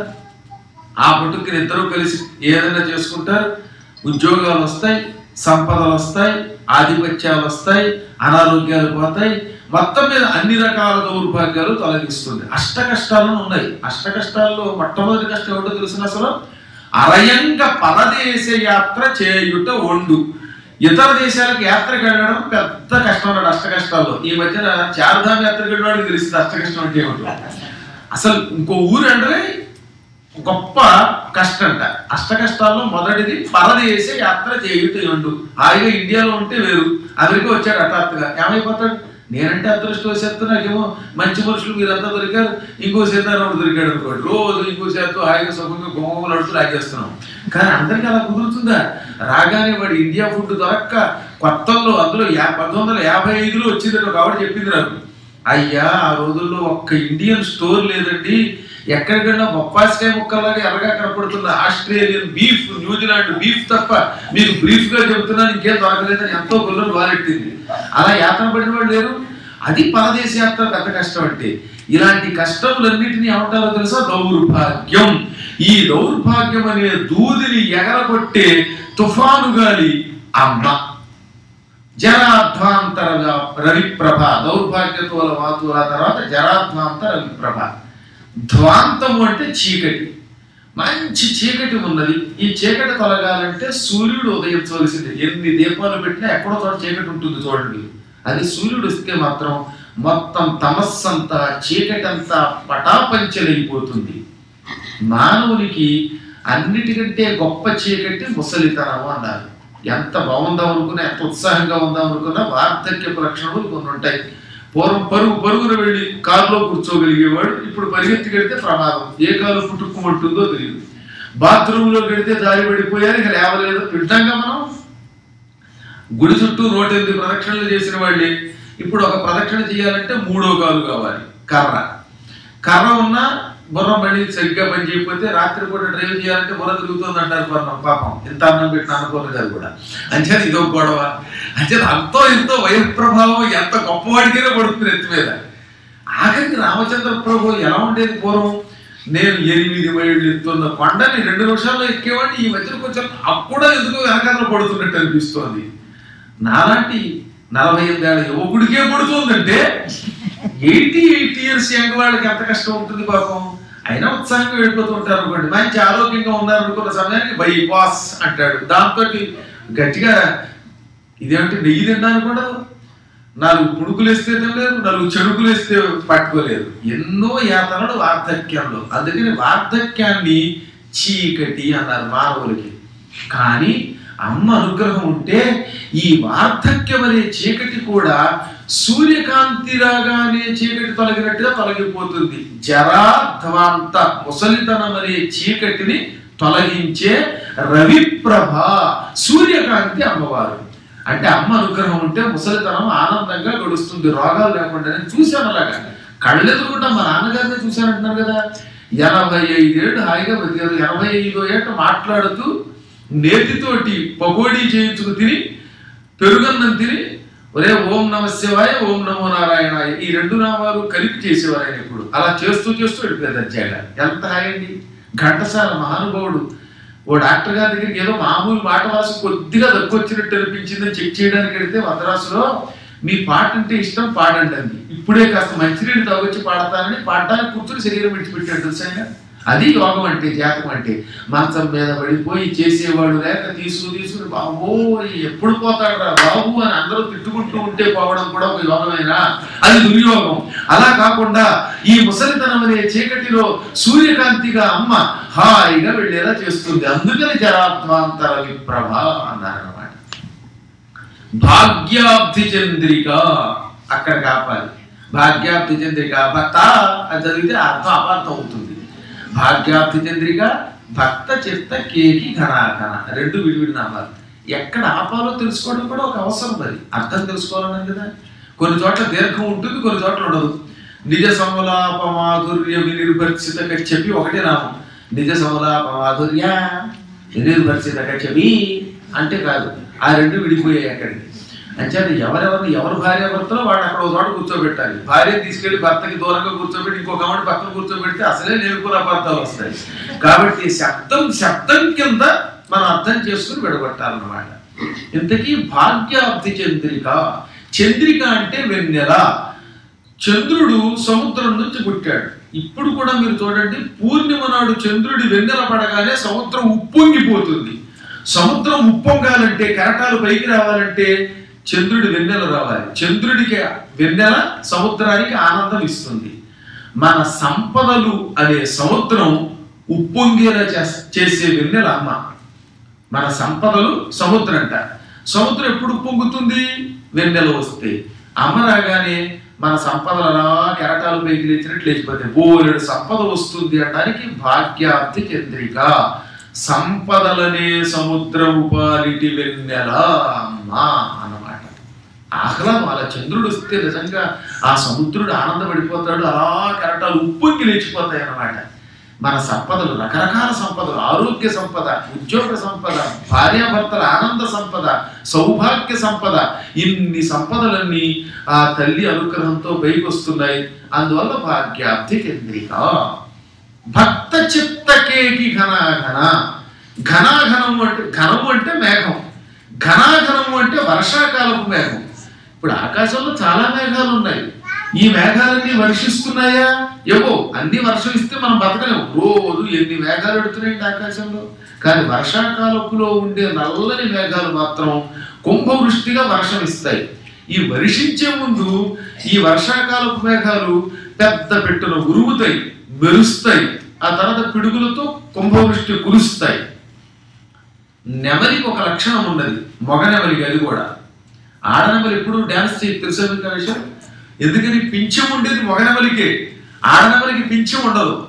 ఆ పుట్టుకుని ఇద్దరు కలిసి ఏదైనా చేసుకుంటారు ఉద్యోగాలు వస్తాయి సంపదలు వస్తాయి ఆధిపత్యాలు వస్తాయి అనారోగ్యాలు పోతాయి మొత్తం మీద అన్ని రకాల దౌర్భాగ్యాలు తొలగిస్తుంది అష్ట కష్టాలను ఉన్నాయి అష్ట కష్టాల్లో మొట్టమొదటి కష్టం ఏమిటో తెలిసిన అసలు అరయంగ పరదేశ యాత్ర చేయుట ఒండు ఇతర దేశాలకు యాత్రకు వెళ్ళడం పెద్ద కష్టం అన్నాడు అష్ట కష్టాల్లో ఈ మధ్యన చార్ధామ్ యాత్రకు వెళ్ళడానికి తెలిసింది అష్ట కష్టం అంటే ఏమిటో అసలు ఇంకో ఊరు అంటే గొప్ప కష్టంట అష్ట కష్టాల్లో మొదటిది పరదేశ యాత్ర చేయుట ఉండు హాయిగా ఇండియాలో ఉంటే వేరు అమెరికా వచ్చాడు హఠాత్తుగా ఏమైపోతాడు నేనంటే అదృష్టవశాత్తు నాకేమో మంచి మనుషులు మీరంతా దొరికారు ఇంకో సీతారాముడు దొరికాడు అనుకోండి రోజు ఇంకో చేత్తో హాయిగా సుఖంగా గుమ్మలు అడుతూ లాగేస్తున్నాం కానీ అందరికీ అలా కుదురుతుందా రాగానే వాడు ఇండియా ఫుడ్ దొరక్క కొత్తల్లో అందులో యా పంతొమ్మిది వందల యాభై ఐదులో వచ్చింది ఒక ఆవిడ చెప్పింది నాకు అయ్యా ఆ రోజుల్లో ఒక్క ఇండియన్ స్టోర్ లేదండి ఎక్కడికైనా బొప్పాసికాయ ముక్కలాగా ఎర్రగా కనపడుతున్న ఆస్ట్రేలియన్ బీఫ్ న్యూజిలాండ్ బీఫ్ తప్ప మీకు బ్రీఫ్ గా చెబుతున్నాను ఇంకేం దొరకలేదని ఎంతో గుల్లలు వారెట్టింది అలా యాత్ర పడిన వాళ్ళు లేరు అది పరదేశ యాత్ర పెద్ద కష్టం అంటే ఇలాంటి కష్టములన్నిటినీ ఏమంటారో తెలుసా దౌర్భాగ్యం ఈ దౌర్భాగ్యం అనే దూదిని ఎగరగొట్టే తుఫాను గాలి అమ్మ జరాధ్వాంతర రవిప్రభ దౌర్భాగ్యతోల వాతుల తర్వాత జరాధ్వాంత రవిప్రభ ధ్వాంతము అంటే చీకటి మంచి చీకటి ఉన్నది ఈ చీకటి తొలగాలంటే సూర్యుడు ఉదయించవలసింది ఎన్ని దీపాలు పెట్టినా ఎక్కడో చోట చీకటి ఉంటుంది చూడండి అది సూర్యుడు వస్తే మాత్రం మొత్తం తమస్సంతా చీకటి అంతా పటాపంచలైపోతుంది మానవునికి అన్నిటికంటే గొప్ప చీకటి ముసలితనము అన్నారు ఎంత బాగుందాం అనుకున్నా ఎంత ఉత్సాహంగా ఉందాం అనుకున్నా వార్ధక్యపు లక్షణములు కొన్ని ఉంటాయి పూర్వం పరుగు పరుగున వెళ్ళి కారులో కూర్చోగలిగేవాడు ఇప్పుడు పరిగెత్తి కడితే ప్రమాదం ఏ కారు పుట్టుకుమంటుందో తెలియదు బాత్రూంలో కడితే దారి పడిపోయారు ఇక లేవలేదు వింటాంగా మనం గుడి చుట్టూ నూట ఎనిమిది ప్రదక్షిణలు చేసిన వాళ్ళే ఇప్పుడు ఒక ప్రదక్షిణ చేయాలంటే మూడో కాలు కావాలి కర్ర కర్ర ఉన్నా బుర్ర మళ్ళీ సరిగ్గా పని చేయకపోతే రాత్రి పూట డ్రైవ్ చేయాలంటే బుర్ర తిరుగుతుంది అంటారు పర్ణం పాపం ఇంత అన్నం పెట్టిన అనుకోరు కాదు కూడా అంచేది ఇదో గొడవ అంచేది అంతో ఎంతో వయఃప్రభావం ఎంత గొప్పవాడికైనా పడుతుంది ఎత్తి మీద ఆఖరికి రామచంద్ర ప్రభు ఎలా ఉండేది పూర్వం నేను ఎనిమిది మైళ్ళు ఎత్తున్న కొండని రెండు నిమిషాల్లో ఎక్కేవాడిని ఈ మధ్యన కొంచెం అప్పుడే ఎందుకు వెనకాల పడుతున్నట్టు అనిపిస్తోంది నాలాంటి నలభై ఎనిమిదేళ్ళ యువకుడికే పడుతుందంటే ఎయిటీ ఎయిట్ ఇయర్స్ యంగ్ వాళ్ళకి ఎంత కష్టం ఉంటుంది పాపం అయినా ఉత్సాహంగా వెళ్ళిపోతూ ఉంటారు అనుకోండి మంచి ఆరోగ్యంగా ఉన్నారు అనుకున్న సమయానికి బై పాస్ అంటాడు దాంతో గట్టిగా ఇదేమిటి నెయ్యి తినడానికి కూడా నాలుగు పుణుకులు వేస్తే తినలేరు నాలుగు చెడుకులు వేస్తే పట్టుకోలేరు ఎన్నో యాతనలు వార్ధక్యంలో అందుకని వార్ధక్యాన్ని చీకటి అన్నారు మానవులకి కానీ అమ్మ అనుగ్రహం ఉంటే ఈ వార్ధక్యం అనే చీకటి కూడా సూర్యకాంతి రాగానే చీకటి తొలగినట్టుగా తొలగిపోతుంది జరాధ్వాంత ముసలితనం అనే చీకటిని తొలగించే రవిప్రభ సూర్యకాంతి అమ్మవారు అంటే అమ్మ అనుగ్రహం ఉంటే ముసలితనం ఆనందంగా గడుస్తుంది రోగాలు లేకుండా నేను చూశాను అలాగా కళ్ళెదురుకుంటా మా నాన్నగారిని చూశానంటున్నారు కదా ఎనభై ఐదేళ్ళు హాయిగా బతికారు ఎనభై ఐదో ఏట మాట్లాడుతూ నేతితోటి పకోడీ చేయించుకు తిని పెరుగన్నం తిని ఒరే ఓం నమ శివాయ ఓం నమో నారాయణాయ ఈ రెండు నామాలు కలిపి చేసేవారు ఆయన ఇప్పుడు అలా చేస్తూ చేస్తూ వెళ్ళిపోయారు దర్జాగా ఎంత హాయండి ఘంటసాల మహానుభావుడు ఓ డాక్టర్ గారి దగ్గరికి ఏదో మామూలు మాట వాసు కొద్దిగా దక్కొచ్చినట్టు అనిపించిందని చెక్ చేయడానికి వెళితే మద్రాసులో మీ పాట అంటే ఇష్టం పాడండి అంది ఇప్పుడే కాస్త మంచినీళ్ళు తాగొచ్చి పాడతానని పాడటానికి కూర్చుని శరీరం విడిచిపెట్టాడు తెలుసా ఆయన? అది యోగం అంటే జాతకం అంటే మంచం మీద పడిపోయి చేసేవాడు లేక తీసుకు తీసుకుని బాబో ఎప్పుడు పోతాడు రా బాబు అని అందరూ తిట్టుకుంటూ ఉంటే పోవడం కూడా ఒక యోగమేనా అది దుర్యోగం అలా కాకుండా ఈ ముసలితనం అనే చీకటిలో సూర్యకాంతిగా అమ్మ హాయిగా వెళ్ళేలా చేస్తుంది అందుకని జరాత్మాంతర విప్రభ అన్నారన్నమాట భాగ్యాబ్ధి చంద్రిక అక్కడ కాపాలి భాగ్యాబ్ధి చంద్రిక భక్త అది చదివితే అర్థం అపార్థం అవుతుంది భాగ్యాబ్ధి చంద్రిక భక్త చిత్త కేకి ఘనాఘన రెండు విడివిడి నామాలు ఎక్కడ ఆపాలో తెలుసుకోవడం కూడా ఒక అవసరం మరి అర్థం తెలుసుకోవాలన్నది కదా కొన్ని చోట్ల దీర్ఘం ఉంటుంది కొన్ని చోట్ల ఉండదు నిజ సమలాప మాధుర్య వినిర్భర్షిత చెప్పి ఒకటే నామం నిజ సమలాప మాధుర్య వినిర్భర్షిత చెప్పి అంటే కాదు ఆ రెండు విడిపోయాయి అక్కడికి అంచేత ఎవరెవరిని ఎవరు భార్య భర్తలో వాడు అక్కడ ఒక చోట కూర్చోబెట్టాలి భార్య తీసుకెళ్లి భర్తకి దూరంగా కూర్చోబెట్టి ఇంకొక ఆవిడ పక్కన కూర్చోబెడితే అసలే నేర్పుల అపార్థాలు వస్తాయి కాబట్టి శబ్దం శబ్దం కింద మనం అర్థం చేసుకుని విడగొట్టాలన్నమాట ఇంతకీ భాగ్యాబ్ది చంద్రిక చంద్రిక అంటే వెన్నెల చంద్రుడు సముద్రం నుంచి పుట్టాడు ఇప్పుడు కూడా మీరు చూడండి పూర్ణిమ నాడు చంద్రుడి వెన్నెల పడగానే సముద్రం ఉప్పొంగిపోతుంది సముద్రం ఉప్పొంగాలంటే కెరటాలు పైకి రావాలంటే చంద్రుడి వెన్నెల రావాలి చంద్రుడికి వెన్నెల సముద్రానికి ఆనందం ఇస్తుంది మన సంపదలు అనే సముద్రం ఉప్పొంగేలా చేస్- చేసే వెన్నెల అమ్మ మన సంపదలు సముద్రం అంట సముద్రం ఎప్పుడు పొంగుతుంది వెన్నెల వస్తే అమ్మ రాగానే మన సంపదలు అలా కెరటాలు పైకి లేచినట్టు లేచిపోతాయి బోలెడు సంపద వస్తుంది అనడానికి భాగ్యాబ్ది చంద్రిక సంపదలనే సముద్రము పాలిటి వెన్నెల అమ్మ అన్నమాట ఆహ్లాదం అలా చంద్రుడు వస్తే నిజంగా ఆ సముద్రుడు ఆనందపడిపోతాడు అలా కెరటాలు ఉప్పొంగి లేచిపోతాయి అన్నమాట మన సంపదలు రకరకాల సంపదలు ఆరోగ్య సంపద ఉద్యోగ సంపద భార్యాభర్తల ఆనంద సంపద సౌభాగ్య సంపద ఇన్ని సంపదలన్నీ ఆ తల్లి అనుగ్రహంతో పైకి వస్తున్నాయి అందువల్ల భాగ్యాబ్ది కేంద్రిక భక్త చిత్తకేకి ఘనాఘన ఘనాఘనము అంటే ఘనము అంటే మేఘం ఘనాఘనము అంటే వర్షాకాలపు మేఘం ఇప్పుడు ఆకాశంలో చాలా మేఘాలు ఉన్నాయి ఈ మేఘాలన్నీ వర్షిస్తున్నాయా ఏవో అన్ని వర్షం ఇస్తే మనం బతకలేము రోజు ఎన్ని మేఘాలు ఎడుతున్నాయండి ఆకాశంలో కానీ వర్షాకాలపులో ఉండే నల్లని మేఘాలు మాత్రం కుంభవృష్టిగా వర్షం ఇస్తాయి ఈ వర్షించే ముందు ఈ వర్షాకాలపు మేఘాలు పెద్ద పెట్టున ఉరుగుతాయి మెరుస్తాయి ఆ తర్వాత పిడుగులతో కుంభవృష్టి కురుస్తాయి నెమలికి ఒక లక్షణం ఉన్నది మగ నెమలికి అది కూడా ఆడనెమలి ఎప్పుడు డ్యాన్స్ చేయి తెలుసా మీకు ఆ విషయం ఎందుకని పింఛం ఉండేది మగ నెమలికే ఆడనెమలికి పింఛం ఉండదు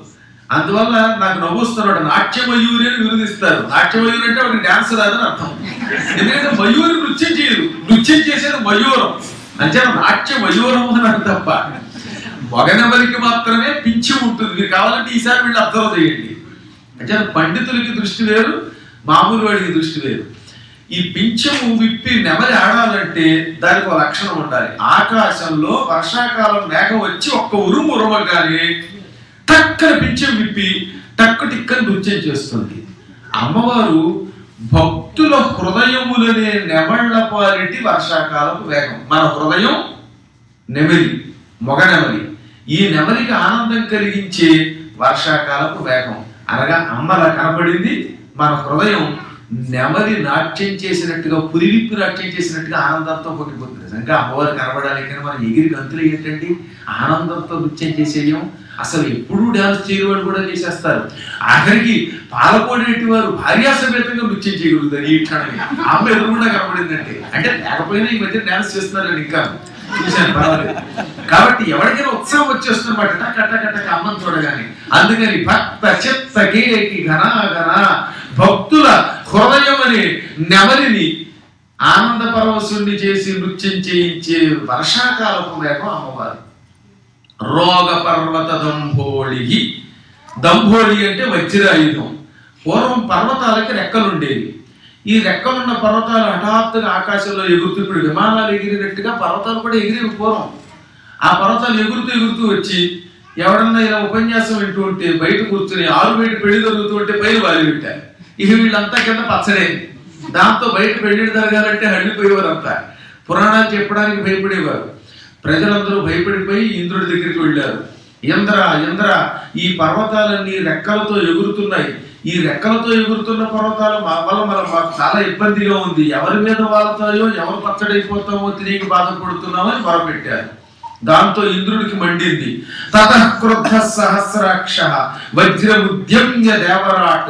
అందువల్ల నాకు నవ్వుస్తున్నాడు నాట్యమయూరి అని విరుదిస్తారు నాట్యమయూరి అంటే వాడికి డాన్స్ రాదని అర్థం ఎందుకంటే మయూరి నృత్యం చేయదు నృత్యం చేసేది మయూరం అంటే నాట్య మయూరం అని తప్ప మగనెవరికి మాత్రమే పింఛి ఉంటుంది మీరు కావాలంటే ఈసారి వీళ్ళు అర్థం చేయండి అంటే పండితులకి దృష్టి వేరు మామూలు వాడికి దృష్టి వేరు ఈ పింఛము విప్పి నెమలి ఆడాలంటే దానికి ఒక లక్షణం ఉండాలి ఆకాశంలో వర్షాకాలం మేఘం వచ్చి ఒక్క ఉరుము ఉరమగానే టక్కన పింఛం విప్పి టక్కు టిక్కని నృత్యం చేస్తుంది అమ్మవారు భక్తుల హృదయములనే నెమళ్ల పాలిటి వర్షాకాలపు వేగం మన హృదయం నెమలి మొగ నెమలి ఈ నెమలికి ఆనందం కలిగించే వర్షాకాలపు వేగం అనగా అమ్మలా కనబడింది మన హృదయం నెమలి నాట్యం చేసినట్టుగా పురివిప్పి నాట్యం చేసినట్టుగా ఆనందంతో పొంగిపోతుంది నిజంగా అమ్మవారు కనబడాలి కానీ మనం ఎగిరి గంతులు ఏంటండి ఆనందంతో నృత్యం చేసేయం అసలు ఎప్పుడూ డాన్స్ చేయవాడు కూడా చేసేస్తారు ఆఖరికి పాలకోడేటి వారు భార్యాసమేతంగా నృత్యం చేయగలుగుతారు ఈ క్షణమే అమ్మ ఎదురుగుండా కనబడిందంటే అంటే లేకపోయినా ఈ మధ్య డాన్స్ చేస్తున్నారు కానీ ఇంకా చూశాను పర్వాలేదు కాబట్టి ఎవరికైనా ఉత్సాహం వచ్చేస్తున్నమాట టక టక టక అమ్మని చూడగానే అందుకని భక్త చిత్త కేకి ఘన ఘన భక్తుల హృదయం అనే నెమలిని ఆనంద పరవశుణ్ణి చేసి నృత్యం చేయించే వర్షాకాలపు వేగం అమ్మవారు రోగ పర్వత దంభోళి దంభోళి అంటే వజ్రాయుధం పూర్వం పర్వతాలకి రెక్కలుండేవి ఈ రెక్కలున్న పర్వతాలు హఠాత్తుగా ఆకాశంలో ఎగురుతూ ఇప్పుడు విమానాలు ఎగిరినట్టుగా పర్వతాలు కూడా ఎగిరేవి పూర్వం ఆ పర్వతాలు ఎగురుతూ ఎగురుతూ వచ్చి ఎవడన్నా ఇలా ఉపన్యాసం వింటూ ఉంటే బయట కూర్చుని ఆరు బయట పెళ్లి జరుగుతూ ఉంటే పైలు వాలి పెట్టారు ఇక వీళ్ళంతా కింద పచ్చడే దాంతో బయట పెళ్లి జరగాలంటే హడిపోయేవారు అంతా పురాణాలు చెప్పడానికి భయపడేవారు ప్రజలందరూ భయపడిపోయి ఇంద్రుడి దగ్గరికి వెళ్ళారు ఇంద్ర ఇంద్ర ఈ పర్వతాలన్నీ రెక్కలతో ఎగురుతున్నాయి ఈ రెక్కలతో ఎగురుతున్న పర్వతాలు మా వల్ల మనం మాకు చాలా ఇబ్బందిగా ఉంది ఎవరి మీద వాళ్తాయో ఎవరు పచ్చడైపోతామో తిరిగి బాధపడుతున్నామో అని మొరపెట్టారు దాంతో ఇంద్రుడికి మండింది తతఃక్రుద్ధ సహస్రాక్ష వజ్రముద్యమ్య దేవరాట్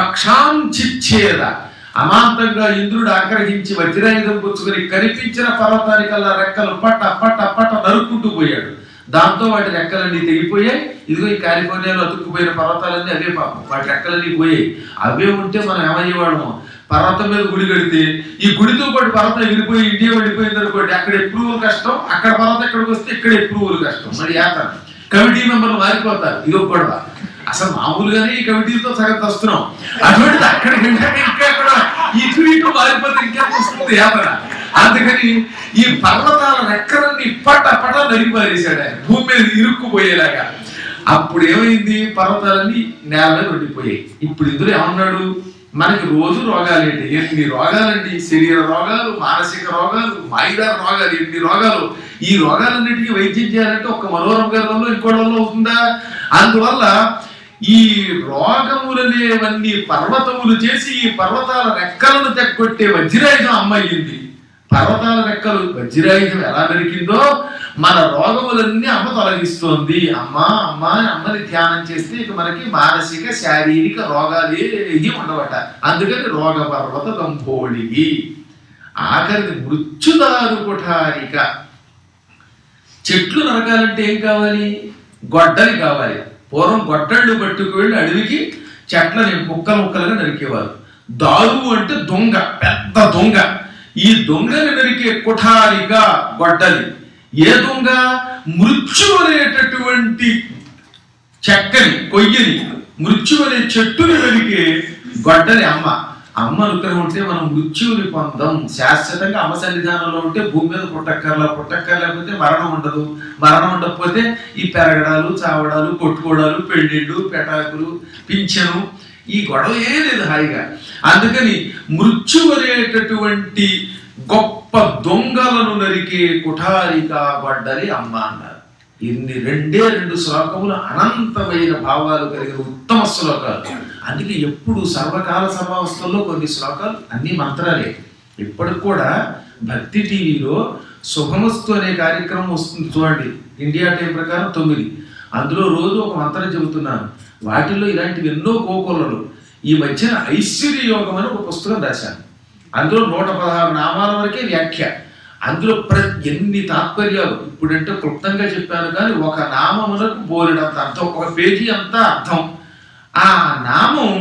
పక్షాంచిచ్ఛేద అమాంతంగా ఇంద్రుడు ఆగ్రహించి వజ్రాయుధం పుచ్చుకుని కనిపించిన పర్వతానికల్లా రెక్కలు పట్ట పట్ట పట్ట నరుక్కుంటూ పోయాడు దాంతో వాటి రెక్కలన్నీ తెగిపోయాయి ఇదిగో ఈ కాలిఫోర్నియాలో అతుక్కుపోయిన పర్వతాలన్నీ అవే పాపం వాటి రెక్కలన్నీ పోయాయి అవే ఉంటే మనం ఏమయ్యేవాళ్ళము పర్వతం మీద గుడి కడితే ఈ గుడితో పాటు పర్వతం ఎగిరిపోయి ఇండియా వెళ్ళిపోయింది అనుకోండి అక్కడ ఎప్రూవల్ కష్టం అక్కడ పర్వతం ఎక్కడికి వస్తే ఇక్కడ ఎప్రూవల్ కష్టం మరి యాతన కమిటీ మెంబర్లు మారిపోతారు ఇదో గొడవ అసలు మామూలుగానే ఈ కమిటీలతో సగం వస్తున్నాం అటువంటిది అక్కడికి వెళ్ళాక ఇంకా కూడా ఇటు ఇటు మారిపోతే ఇంకా వస్తుంది యాతన అందుకని ఈ పర్వతాల రెక్కలన్నీ పట పట నరికి పారేశాడు ఆయన భూమి మీద ఇరుక్కుపోయేలాగా అప్పుడు ఏమైంది పర్వతాలన్నీ నేల మీద ఉండిపోయాయి ఇప్పుడు ఇందులో ఏమన్నాడు మనకి రోజు రోగాలేంటి ఎన్ని రోగాలండి శరీర రోగాలు మానసిక రోగాలు మాయిదార రోగాలు ఎన్ని రోగాలు ఈ రోగాలన్నిటికీ వైద్యం చేయాలంటే ఒక మనోరమ గారి వల్ల ఇంకోటి వల్ల అవుతుందా అందువల్ల ఈ రోగములనేవన్నీ పర్వతములు చేసి ఈ పర్వతాల రెక్కలను తెగ్గొట్టే వజ్రాయుధం అమ్మయ్యింది పర్వతాల రెక్కలు వజ్రాయుధం ఎలా నరికిందో మన రోగములన్నీ అమ్మ తొలగిస్తోంది అమ్మా అమ్మా అని అమ్మని ధ్యానం చేస్తే ఇక మనకి మానసిక శారీరక రోగాలు ఏవి ఉండవట అందుకని రోగ పర్వత దంభోళిగి ఆఖరిని మృత్యుదారు కుఠారిక చెట్లు నరకాలంటే ఏం కావాలి గొడ్డలి కావాలి పూర్వం గొడ్డళ్ళు పట్టుకు వెళ్ళి అడవికి చెట్లని ముక్కలు ముక్కలుగా నరికేవారు దారు అంటే దొంగ పెద్ద దొంగ ఈ దొంగని నరికే కుఠారిక గొడ్డలి ఏ దొంగ మృత్యు అనేటటువంటి చెక్కని కొయ్యని మృత్యు అనే చెట్టుని నరికే గొడ్డలి అమ్మ అమ్మ అనుగ్రహం ఉంటే మనం మృత్యువుని పొందం శాశ్వతంగా అమ్మ సన్నిధానంలో ఉంటే భూమి మీద పుట్టక్కర్లా పుట్టక్కర్ లేకపోతే మరణం ఉండదు మరణం ఉండకపోతే ఈ పెరగడాలు చావడాలు కొట్టుకోవడాలు పెళ్ళిళ్ళు పెటాకులు పింఛను ఈ గొడవ ఏ లేదు హాయిగా అందుకని మృత్యు అనేటటువంటి గొప్ప దొంగలను నరికే కుఠారిక గొడ్డలి అమ్మ అన్నారు ఇన్ని రెండే రెండు శ్లోకములు అనంతమైన భావాలు కలిగిన ఉత్తమ శ్లోకాలు అందుకే ఎప్పుడు సర్వకాల సర్వావస్థల్లో కొన్ని శ్లోకాలు అన్ని మంత్రాలే ఇప్పటికి కూడా భక్తి టీవీలో శుభమస్తు అనే కార్యక్రమం వస్తుంది చూడండి ఇండియా టైం ప్రకారం తొమ్మిది అందులో రోజు ఒక మంత్రం చెబుతున్నాను వాటిల్లో ఇలాంటివి ఎన్నో కోకొల్లలు ఈ మధ్యన ఐశ్వర్య యోగం అని ఒక పుస్తకం రాశాను అందులో నూట పదహారు నామాల వరకే వ్యాఖ్య అందులో ప్ర ఎన్ని తాత్పర్యాలు ఇప్పుడంటే క్లుప్తంగా చెప్పాను కానీ ఒక నామమునకు బోలెడంత అర్థం ఒక పేజీ అంతా అర్థం ఆ నామం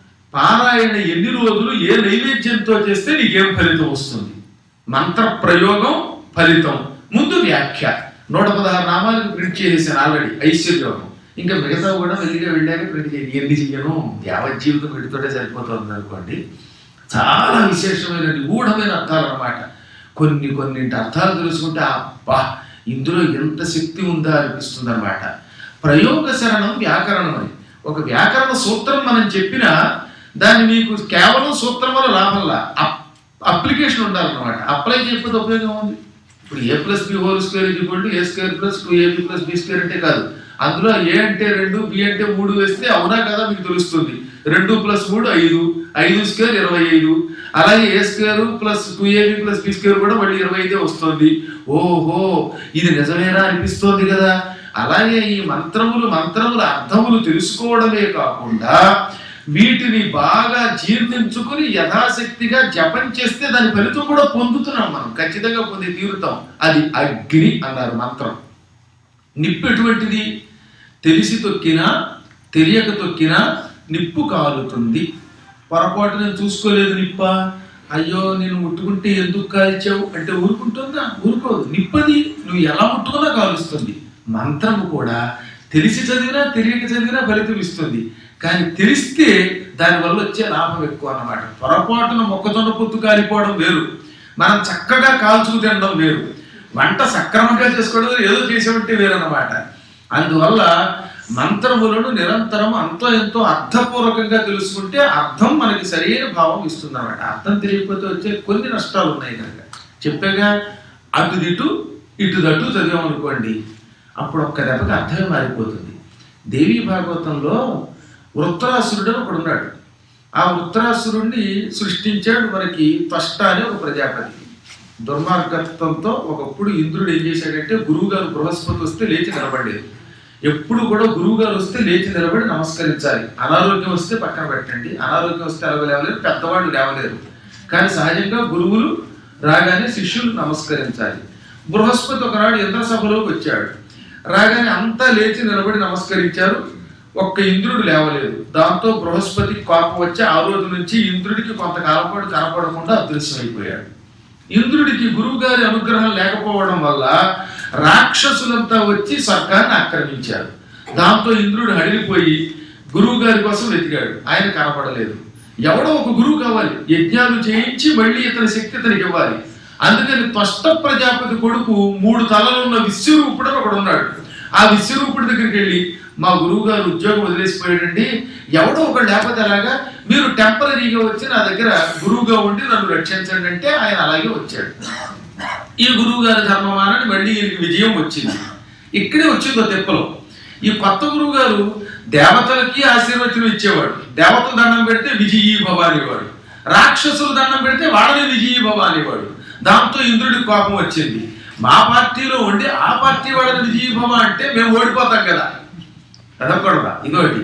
పారాయణ ఎన్ని రోజులు ఏ నైవేద్యంతో చేస్తే నీకేం ఫలితం వస్తుంది మంత్ర ప్రయోగం ఫలితం ముందు వ్యాఖ్య నూట పదహారు నామాలకు ప్రింట్ చేసేసాను ఆల్రెడీ ఐశ్వర్యోగం ఇంకా మిగతా కూడా వెళ్ళిగా వెళ్ళాక ప్రింట్ చేయండి ఎన్ని చెయ్యను యావజ్జీవితం వీటితోటే సరిపోతుంది అనుకోండి చాలా విశేషమైన నిగూఢమైన అర్థాలు అన్నమాట కొన్ని కొన్నింటి అర్థాలు తెలుసుకుంటే అబ్బా ఇందులో ఎంత శక్తి ఉందా అనిపిస్తుంది అనమాట ప్రయోగ శరణం వ్యాకరణం అని ఒక వ్యాకరణ సూత్రం మనం చెప్పినా దాన్ని మీకు కేవలం సూత్రం వల్ల లాభంలా అప్- అప్లికేషన్ ఉండాలన్నమాట అప్లై చేయకపోతే ఉపయోగం ఉంది ఇప్పుడు A plus B whole square equal A square plus two AB plus B square అంటే కాదు అందులో ఏ అంటే రెండు బి అంటే మూడు వేస్తే అవునా కదా మీకు తెలుస్తుంది రెండు ప్లస్ మూడు ఐదు ఐదు స్క్వేర్ ఇరవై ఐదు అలాగే A square plus two AB plus B square కూడా మళ్ళీ ఇరవై ఐదే వస్తుంది ఓహో ఇది నిజమేనా అనిపిస్తోంది కదా అలాగే ఈ మంత్రములు మంత్రముల అర్థములు తెలుసుకోవడమే కాకుండా వీటిని బాగా జీర్ణించుకుని యథాశక్తిగా జపం చేస్తే దాని ఫలితం కూడా పొందుతున్నాం మనం ఖచ్చితంగా పొంది తీరుతాం అది అగ్ని అన్నారు మంత్రం నిప్పు ఎటువంటిది తెలిసి తొక్కినా తెలియక తొక్కినా నిప్పు కాలుతుంది పొరపాటు నేను చూసుకోలేదు నిప్ప అయ్యో నేను ముట్టుకుంటే ఎందుకు కాల్చావు అంటే ఊరుకుంటుందా ఊరుకోదు నిప్పది నువ్వు ఎలా ముట్టుకున్నా కాలుస్తుంది మంత్రము కూడా తెలిసి చదివినా తెలియక చదివినా ఫలితం ఇస్తుంది కానీ తెలిస్తే దానివల్ల వచ్చే లాభం ఎక్కువ అన్నమాట పొరపాటున మొక్కజొన్న పొత్తు కాలిపోవడం వేరు మనం చక్కగా కాల్చుకు తినడం వేరు వంట సక్రమంగా చేసుకోవడం వేరు, ఏదో చేసేవంటే వేరన్నమాట అందువల్ల మంత్రములను నిరంతరం అంతో ఎంతో అర్థపూర్వకంగా తెలుసుకుంటే అర్థం మనకి సరైన భావం ఇస్తుంది అన్నమాట అర్థం తెలియకపోతే వచ్చే కొన్ని నష్టాలు ఉన్నాయి కనుక చెప్పాగా అటు ఇటు ఇటు దటు చదివామనుకోండి అప్పుడు ఒక్క దెబ్బకి అర్థమే మారిపోతుంది దేవీ భాగవతంలో వృత్రాసురుడు అని ఒకడు ఉన్నాడు ఆ వృత్రాసురుణ్ణి సృష్టించాడు మనకి త్వష్ట అనే ఒక ప్రజాపతి దుర్మార్గత్వంతో ఒకప్పుడు ఇంద్రుడు ఏం చేశాడంటే గురువు గారు బృహస్పతి వస్తే లేచి నిలబడలేదు ఎప్పుడు కూడా గురువు గారు వస్తే లేచి నిలబడి నమస్కరించాలి అనారోగ్యం వస్తే పక్కన పెట్టండి అనారోగ్యం వస్తే ఎలాగో లేవలేరు పెద్దవాళ్ళు లేవలేరు కానీ సహజంగా గురువులు రాగానే శిష్యులు నమస్కరించాలి బృహస్పతి ఒకనాడు ఇంద్రసభలోకి వచ్చాడు రాగానే అంతా లేచి నిలబడి నమస్కరించారు ఒక్క ఇంద్రుడు లేవలేదు దాంతో బృహస్పతి కోపం వచ్చి ఆ రోజు నుంచి ఇంద్రుడికి కొంతకాలం పాటు కనపడకుండా అదృశ్యమైపోయాడు ఇంద్రుడికి గురువు గారి అనుగ్రహం లేకపోవడం వల్ల రాక్షసులంతా వచ్చి స్వర్గాన్ని ఆక్రమించారు దాంతో ఇంద్రుడు హడిలిపోయి గురువు గారి కోసం వెతికాడు ఆయన కనపడలేదు ఎవడో ఒక గురువు కావాలి యజ్ఞాలు చేయించి మళ్ళీ ఇతని శక్తి ఇతనికి ఇవ్వాలి అందుకని త్వష్ట ప్రజాపతి కొడుకు మూడు తలలు ఉన్న విశ్వరూపుడు అని ఒకడు ఉన్నాడు ఆ విశ్వరూపుడి దగ్గరికి వెళ్ళి మా గురువు గారు ఉద్యోగం వదిలేసిపోయాడండి ఎవడో ఒకడు లేకపోతే అలాగా మీరు టెంపరీగా వచ్చి నా దగ్గర గురువుగా ఉండి నన్ను రక్షించండి అంటే ఆయన అలాగే వచ్చాడు ఈ గురువు గారి ధర్మమానని మళ్ళీ ఈయనకి విజయం వచ్చింది ఇక్కడే వచ్చింది ఒక తెప్పలో ఈ కొత్త గురువు గారు దేవతలకి ఆశీర్వచనం ఇచ్చేవాడు దేవతలు దండం పెడితే విజయీ భవ అనేవాడు రాక్షసులు దండం పెడితే వాళ్ళని విజయీ భవ అనేవాడు దాంతో ఇంద్రుడికి కోపం వచ్చింది మా పార్టీలో ఉండి ఆ పార్టీ వాళ్ళని విజయీ భవ అంటే మేము ఓడిపోతాం కదా అదొకడుగా ఇదోటి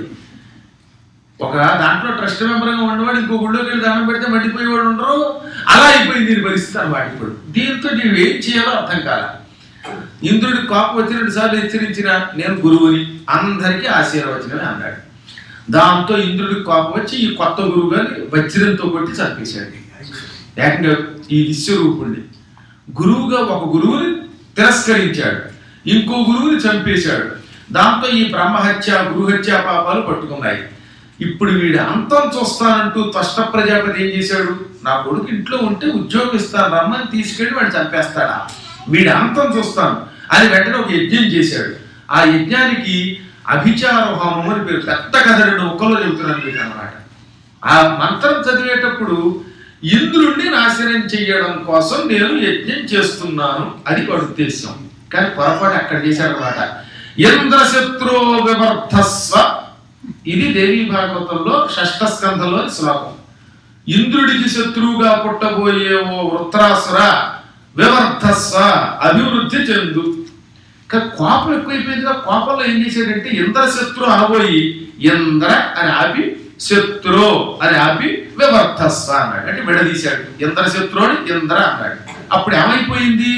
ఒక దాంట్లో ట్రస్ట్ మెంబర్గా ఉన్నవాడు ఇంకో గుళ్ళోకి వెళ్ళి దానం పెడితే మండిపోయేవాడు ఉండరు అలా అయిపోయింది దీని పరిస్థితి అన్నమాట ఇప్పుడు దీంతో నీవు ఏం చేయాలో అర్థం కాల ఇంద్రుడి కోపం వచ్చి రెండు సార్లు హెచ్చరించిన నేను గురువుని అందరికీ ఆశీర్వచనమే అన్నాడు దాంతో ఇంద్రుడికి కోపం వచ్చి ఈ కొత్త గురువు గారిని వజ్రంతో కొట్టి చంపేశాడు ఏకంగా ఈ విశ్వరూపుణ్ణి గురువుగా ఒక గురువుని తిరస్కరించాడు ఇంకో గురువుని చంపేశాడు దాంతో ఈ బ్రహ్మహత్య గురుహత్య పాపాలు పట్టుకున్నాయి ఇప్పుడు వీడి అంతం చూస్తానంటూ త్వష్ట ప్రజాపతి ఏం చేశాడు నా కొడుకు ఇంట్లో ఉంటే ఉద్యోగం ఇస్తాను రమ్మని తీసుకెళ్ళి వాడు చంపేస్తాడా వీడి అంతం చూస్తాను అని వెంటనే ఒక యజ్ఞం చేశాడు ఆ యజ్ఞానికి అభిచార హోమం అని పేరు పెద్ద కథ రెండు ఒక్కలో చెబుతున్నాను మీకు అనమాట ఆ మంత్రం చదివేటప్పుడు ఇంద్రుణ్ణి నాశనం చెయ్యడం కోసం నేను యజ్ఞం చేస్తున్నాను అది వాడి ఉద్దేశం కానీ పొరపాటు అక్కడ చేశాడు అనమాట ఇంద్రశత్రు వివర్ధస్వ ఇది దేవీ భాగవతంలో షష్ఠ స్కంధంలోని శ్లోకం ఇంద్రుడికి శత్రువుగా పుట్టబోయే ఓ వృత్రాసుర వివర్ధస్వ అభివృద్ధి చెందు కానీ కోపం ఎక్కువైపోయిందిగా కోపంలో ఏం చేశాడంటే ఇంద్ర శత్రు అనబోయి ఇంద్ర అని ఆపి శత్రు అని ఆపి వివర్ధస్వ అన్నాడు అంటే విడదీశాడు ఇంద్ర శత్రు అని ఇంద్ర అన్నాడు అప్పుడు ఏమైపోయింది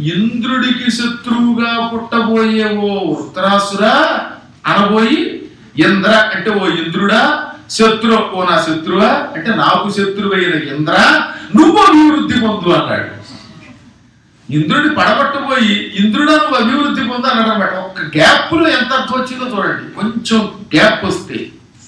ఇంద్రుడికి శత్రువుగా పుట్టబోయే ఓ ఉత్తరాసుర అనబోయి ఇంద్ర అంటే ఓ ఇంద్రుడా శత్రు ఓ నా శత్రువా అంటే నాకు శత్రువైన ఇంద్ర నువ్వు అభివృద్ధి పొందు అన్నాడు ఇంద్రుడిని పడగొట్టబోయి ఇంద్రుడా నువ్వు అభివృద్ధి పొందు అన్నాడు అనమాట ఒక్క గ్యాప్ లో ఎంత అర్థం వచ్చిందో చూడండి కొంచెం గ్యాప్ వస్తే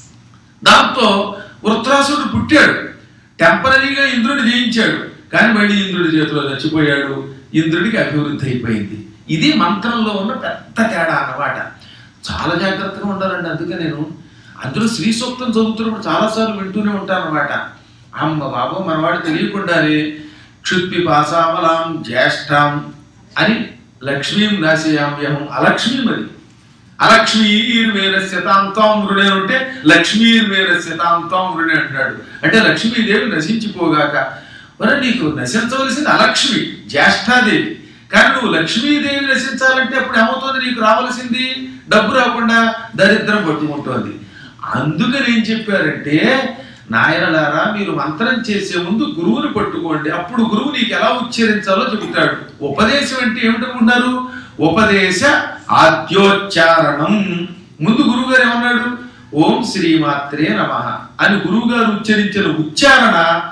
దాంతో వృత్రాసుడు పుట్టాడు టెంపరీగా ఇంద్రుడిని జయించాడు కానీ మళ్ళీ ఇంద్రుడి చేతిలో చచ్చిపోయాడు ఇంద్రుడికి అభివృద్ధి అయిపోయింది ఇది మంత్రంలో ఉన్న పెద్ద తేడా అన్నమాట చాలా జాగ్రత్తగా ఉండాలండి అందుకే నేను అందులో శ్రీ సూక్తం చదువుతున్నప్పుడు చాలాసార్లు వింటూనే ఉంటాను అనమాట అమ్మ బాబు మనవాడు తెలియకుండానే క్షుత్పి పాసామలాం జ్యేష్ఠాం అని లక్ష్మీం నాశయామ్యహం అలక్ష్మీమది అలక్ష్మీర్వేర శతాంతం వృణే ఉంటే లక్ష్మీర్వేర శతాంతం వృణే అంటాడు అంటే లక్ష్మీదేవి నశించిపోగాక మరి నీకు నశించవలసింది అలక్ష్మి జ్యేష్ఠాదేవి కానీ నువ్వు లక్ష్మీదేవి నశించాలంటే అప్పుడు ఏమవుతుంది నీకు రావాల్సింది డబ్బు రాకుండా దరిద్రం పట్టుకుంటోంది అందుకని ఏం చెప్పారంటే నాయనలారా మీరు మంత్రం చేసే ముందు గురువుని పట్టుకోండి అప్పుడు గురువు నీకు ఎలా ఉచ్చరించాలో చెబుతాడు ఉపదేశం అంటే ఏమిటనుకున్నారు ఉపదేశ ఆద్యోచ్చారణం ముందు గురువు గారు ఏమన్నాడు ఓం శ్రీమాత్రే నమ అని గురువు గారు ఉచ్చరించిన ఉచ్చారణ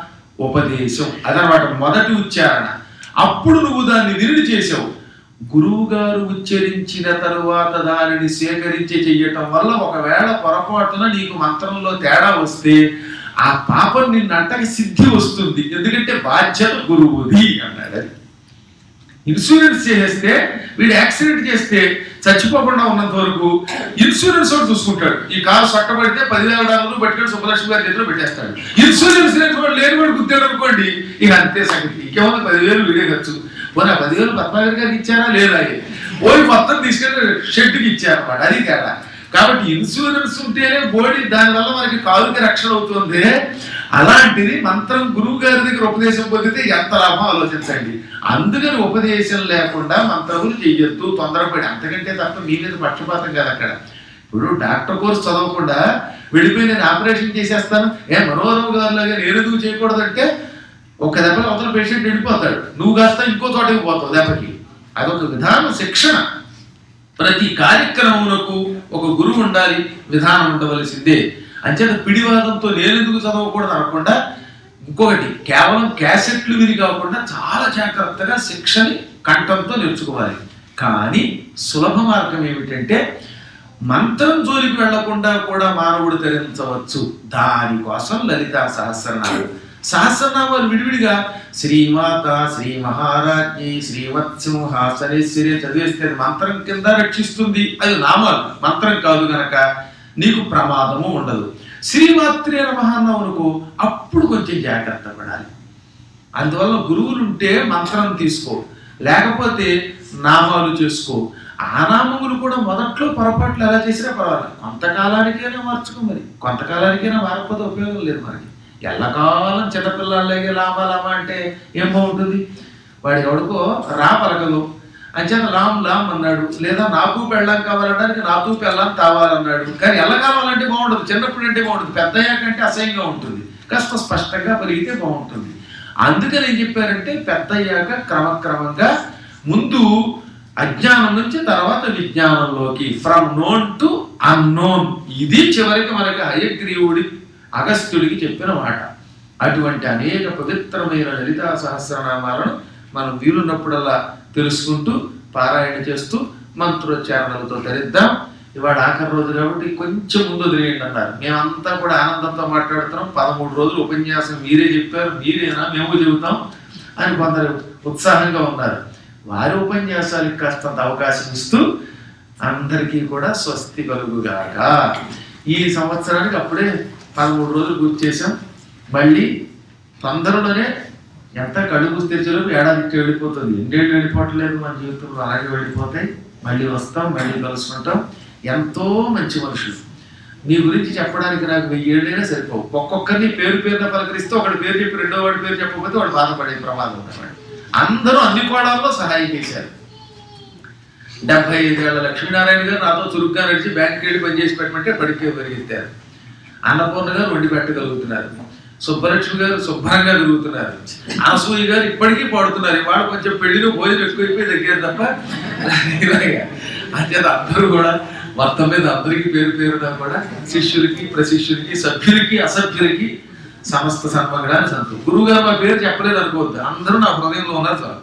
ఉపదేశం అదనమాట మొదటి ఉచ్చారణ అప్పుడు నువ్వు దాన్ని విరుడి చేసావు గురువు గారు ఉచ్చరించిన తరువాత దానిని సేకరించి చెయ్యటం వల్ల ఒకవేళ పొరపాటున నీకు మంత్రంలో తేడా వస్తే ఆ పాపం నిన్నంటకి సిద్ధి వస్తుంది ఎందుకంటే బాధ్యత గురువుది అన్నాడు అది ఇన్సూరెన్స్ చేసేస్తే వీడు యాక్సిడెంట్ చేస్తే చచ్చిపోకుండా ఉన్నంత వరకు ఇన్సూరెన్స్ వాడు చూసుకుంటాడు ఈ కారు సట్టబడితే పదివేల డాలర్లు పట్టుకొని సుబ్బలక్ష్మి గారి చేతిలో పెట్టేస్తాడు ఇన్సూరెన్స్ లేని వాడు లేని వాడు గుర్తాడు అనుకోండి ఇక అంతే సంగతి ఇంకేమన్నా పదివేలు వీడే ఖర్చు పోనీ ఆ పదివేలు పద్మాగర్ గారికి ఇచ్చారా లేదా పోయి మొత్తం తీసుకెళ్ళి షెడ్కి ఇచ్చారన్నమాట అది తేడా కాబట్టి ఇన్సూరెన్స్ ఉంటేనే బోడీ దానివల్ల మనకి కాలుకి రక్షణ అవుతుంది అలాంటిది మంత్రం గురువు గారి దగ్గర ఉపదేశం పొందితే ఎంత లాభం ఆలోచించండి అందుకని ఉపదేశం లేకుండా మంత్రములు చెయ్యొద్దు తొందరపడి అంతకంటే తప్ప మీ మీద పక్షపాతం కాదు అక్కడ ఇప్పుడు డాక్టర్ కోర్స్ చదవకుండా వెళ్ళిపోయి నేను ఆపరేషన్ చేసేస్తాను ఏ మనోహరం గారిలాగా నేను ఎందుకు చేయకూడదంటే ఒక దెబ్బ అవతల పేషెంట్ వెళ్ళిపోతాడు నువ్వు కాస్త ఇంకో చోటకి పోతావు దెబ్బకి అదొక విధానం శిక్షణ ప్రతి కార్యక్రమమునకు ఒక గురువు ఉండాలి విధానం ఉండవలసిందే అంచేత పిడివాదంతో నేనెందుకు చదవకూడదు అనకుండా ఇంకొకటి కేవలం క్యాసెట్లు విని కాకుండా చాలా జాగ్రత్తగా శిక్షని కంఠంతో నేర్చుకోవాలి కానీ సులభ మార్గం ఏమిటంటే మంత్రం జోలికి వెళ్లకుండా కూడా మానవుడు తరించవచ్చు దానికోసం లలితా సహస్రనామం సహస్రనామాలు విడివిడిగా శ్రీమాత శ్రీ మహారాజ్ఞి శ్రీవత్సింహాసనేశ్వరి చదివేస్తే అది మంత్రం కింద రక్షిస్తుంది అది నామాలు మంత్రం కాదు గనక నీకు ప్రమాదము ఉండదు శ్రీమాత్రే నమః అన్నావు అనుకో అప్పుడు కొంచెం జాగ్రత్త పడాలి అందువల్ల గురువులు ఉంటే మంత్రం తీసుకో లేకపోతే నామాలు చేసుకో ఆ నామములు కూడా మొదట్లో పొరపాట్లు ఎలా చేసినా పర్వాలేదు కొంతకాలానికైనా మార్చుకో మరి కొంతకాలానికైనా మారకపోతే ఉపయోగం లేదు మనకి ఎల్లకాలం చిన్నపిల్లలకి లామా లామా అంటే ఏం బాగుంటుంది వాడి ఎవడికో రా పలకదు అంచేత లామ్ లామ్ అన్నాడు లేదా నాకు పెళ్ళం కావాలనడానికి నాకు పెళ్ళం తావాలన్నాడు కానీ ఎల్లకాలం అంటే బాగుంటుంది చిన్నప్పుడు అంటే బాగుంటుంది పెద్దయ్యాకంటే అసహ్యంగా ఉంటుంది కాస్త స్పష్టంగా పెరిగితే బాగుంటుంది అందుకని ఏం చెప్పారంటే పెద్దయ్యాక క్రమక్రమంగా ముందు అజ్ఞానం నుంచి తర్వాత విజ్ఞానంలోకి ఫ్రమ్ నోన్ టు అన్నోన్ ఇది చివరికి మనకి హయగ్రీవుడి అగస్త్యుడికి చెప్పిన మాట అటువంటి అనేక పవిత్రమైన లలితా సహస్రనామాలను మనం వీలున్నప్పుడల్లా తెలుసుకుంటూ పారాయణ చేస్తూ మంత్రోచ్చారణలతో ధరిద్దాం ఇవాళ ఆఖరి రోజు కాబట్టి కొంచెం ముందు వదిలేయండి అన్నారు మేమంతా కూడా ఆనందంతో మాట్లాడుతున్నాం పదమూడు రోజులు ఉపన్యాసం మీరే చెప్పారు మీరేనా మేము చెబుతాం అని కొందరు ఉత్సాహంగా ఉన్నారు వారి ఉపన్యాసాలకు కాస్తంత అవకాశం ఇస్తూ అందరికీ కూడా స్వస్తి కలుగుగాక ఈ సంవత్సరానికి అప్పుడే పదమూడు రోజులు గుర్తు చేసాం మళ్ళీ తొందరలోనే ఎంత కడుగు తెచ్చేలోపు ఏడాదికి వెళ్ళిపోతుంది ఎన్నేళ్ళు వెళ్ళిపోవట్లేదు మన జీవితంలో అలాగే వెళ్ళిపోతాయి మళ్ళీ వస్తాం మళ్ళీ కలుసుకుంటాం ఎంతో మంచి మనుషులు నీ గురించి చెప్పడానికి నాకు వెయ్యి ఏళ్ళైనా సరిపోవు ఒక్కొక్కరిని పేరు పేరున పలకరిస్తే ఒకటి పేరు చెప్పి రెండో వాడి పేరు చెప్పకపోతే వాడు బాధపడే ప్రమాదం ఉన్నవాడు అందరూ అన్ని కోణాల్లో సహాయం చేశారు డెబ్బై ఐదేళ్ల లక్ష్మీనారాయణ గారు నాతో చురుగ్గా నడిచి బ్యాంక్కి వెళ్ళి పనిచేసి పెట్టమంటే పడికే పరిగెత్తారు అన్నపూర్ణ గారు వండి పెట్టగలుగుతున్నారు సుబ్బలక్ష్మి గారు శుభ్రంగా తిరుగుతున్నారు అనసూయ గారు ఇప్పటికీ పాడుతున్నారు వాళ్ళు కొంచెం పెళ్లిలో భోజనం ఎక్కువైపోయి దగ్గర తప్ప ఇలాగా అంచేత అందరూ కూడా మొత్తం మీద అందరికీ పేరు పేరున కూడా శిష్యులకి ప్రశిష్యులకి సభ్యులకి అసభ్యులకి సమస్త సన్మగడాన్ని సంతు గురువు గారు మా పేరు చెప్పలేదు అనుకోవద్దు అందరూ నా హృదయంలో ఉన్నారు సార్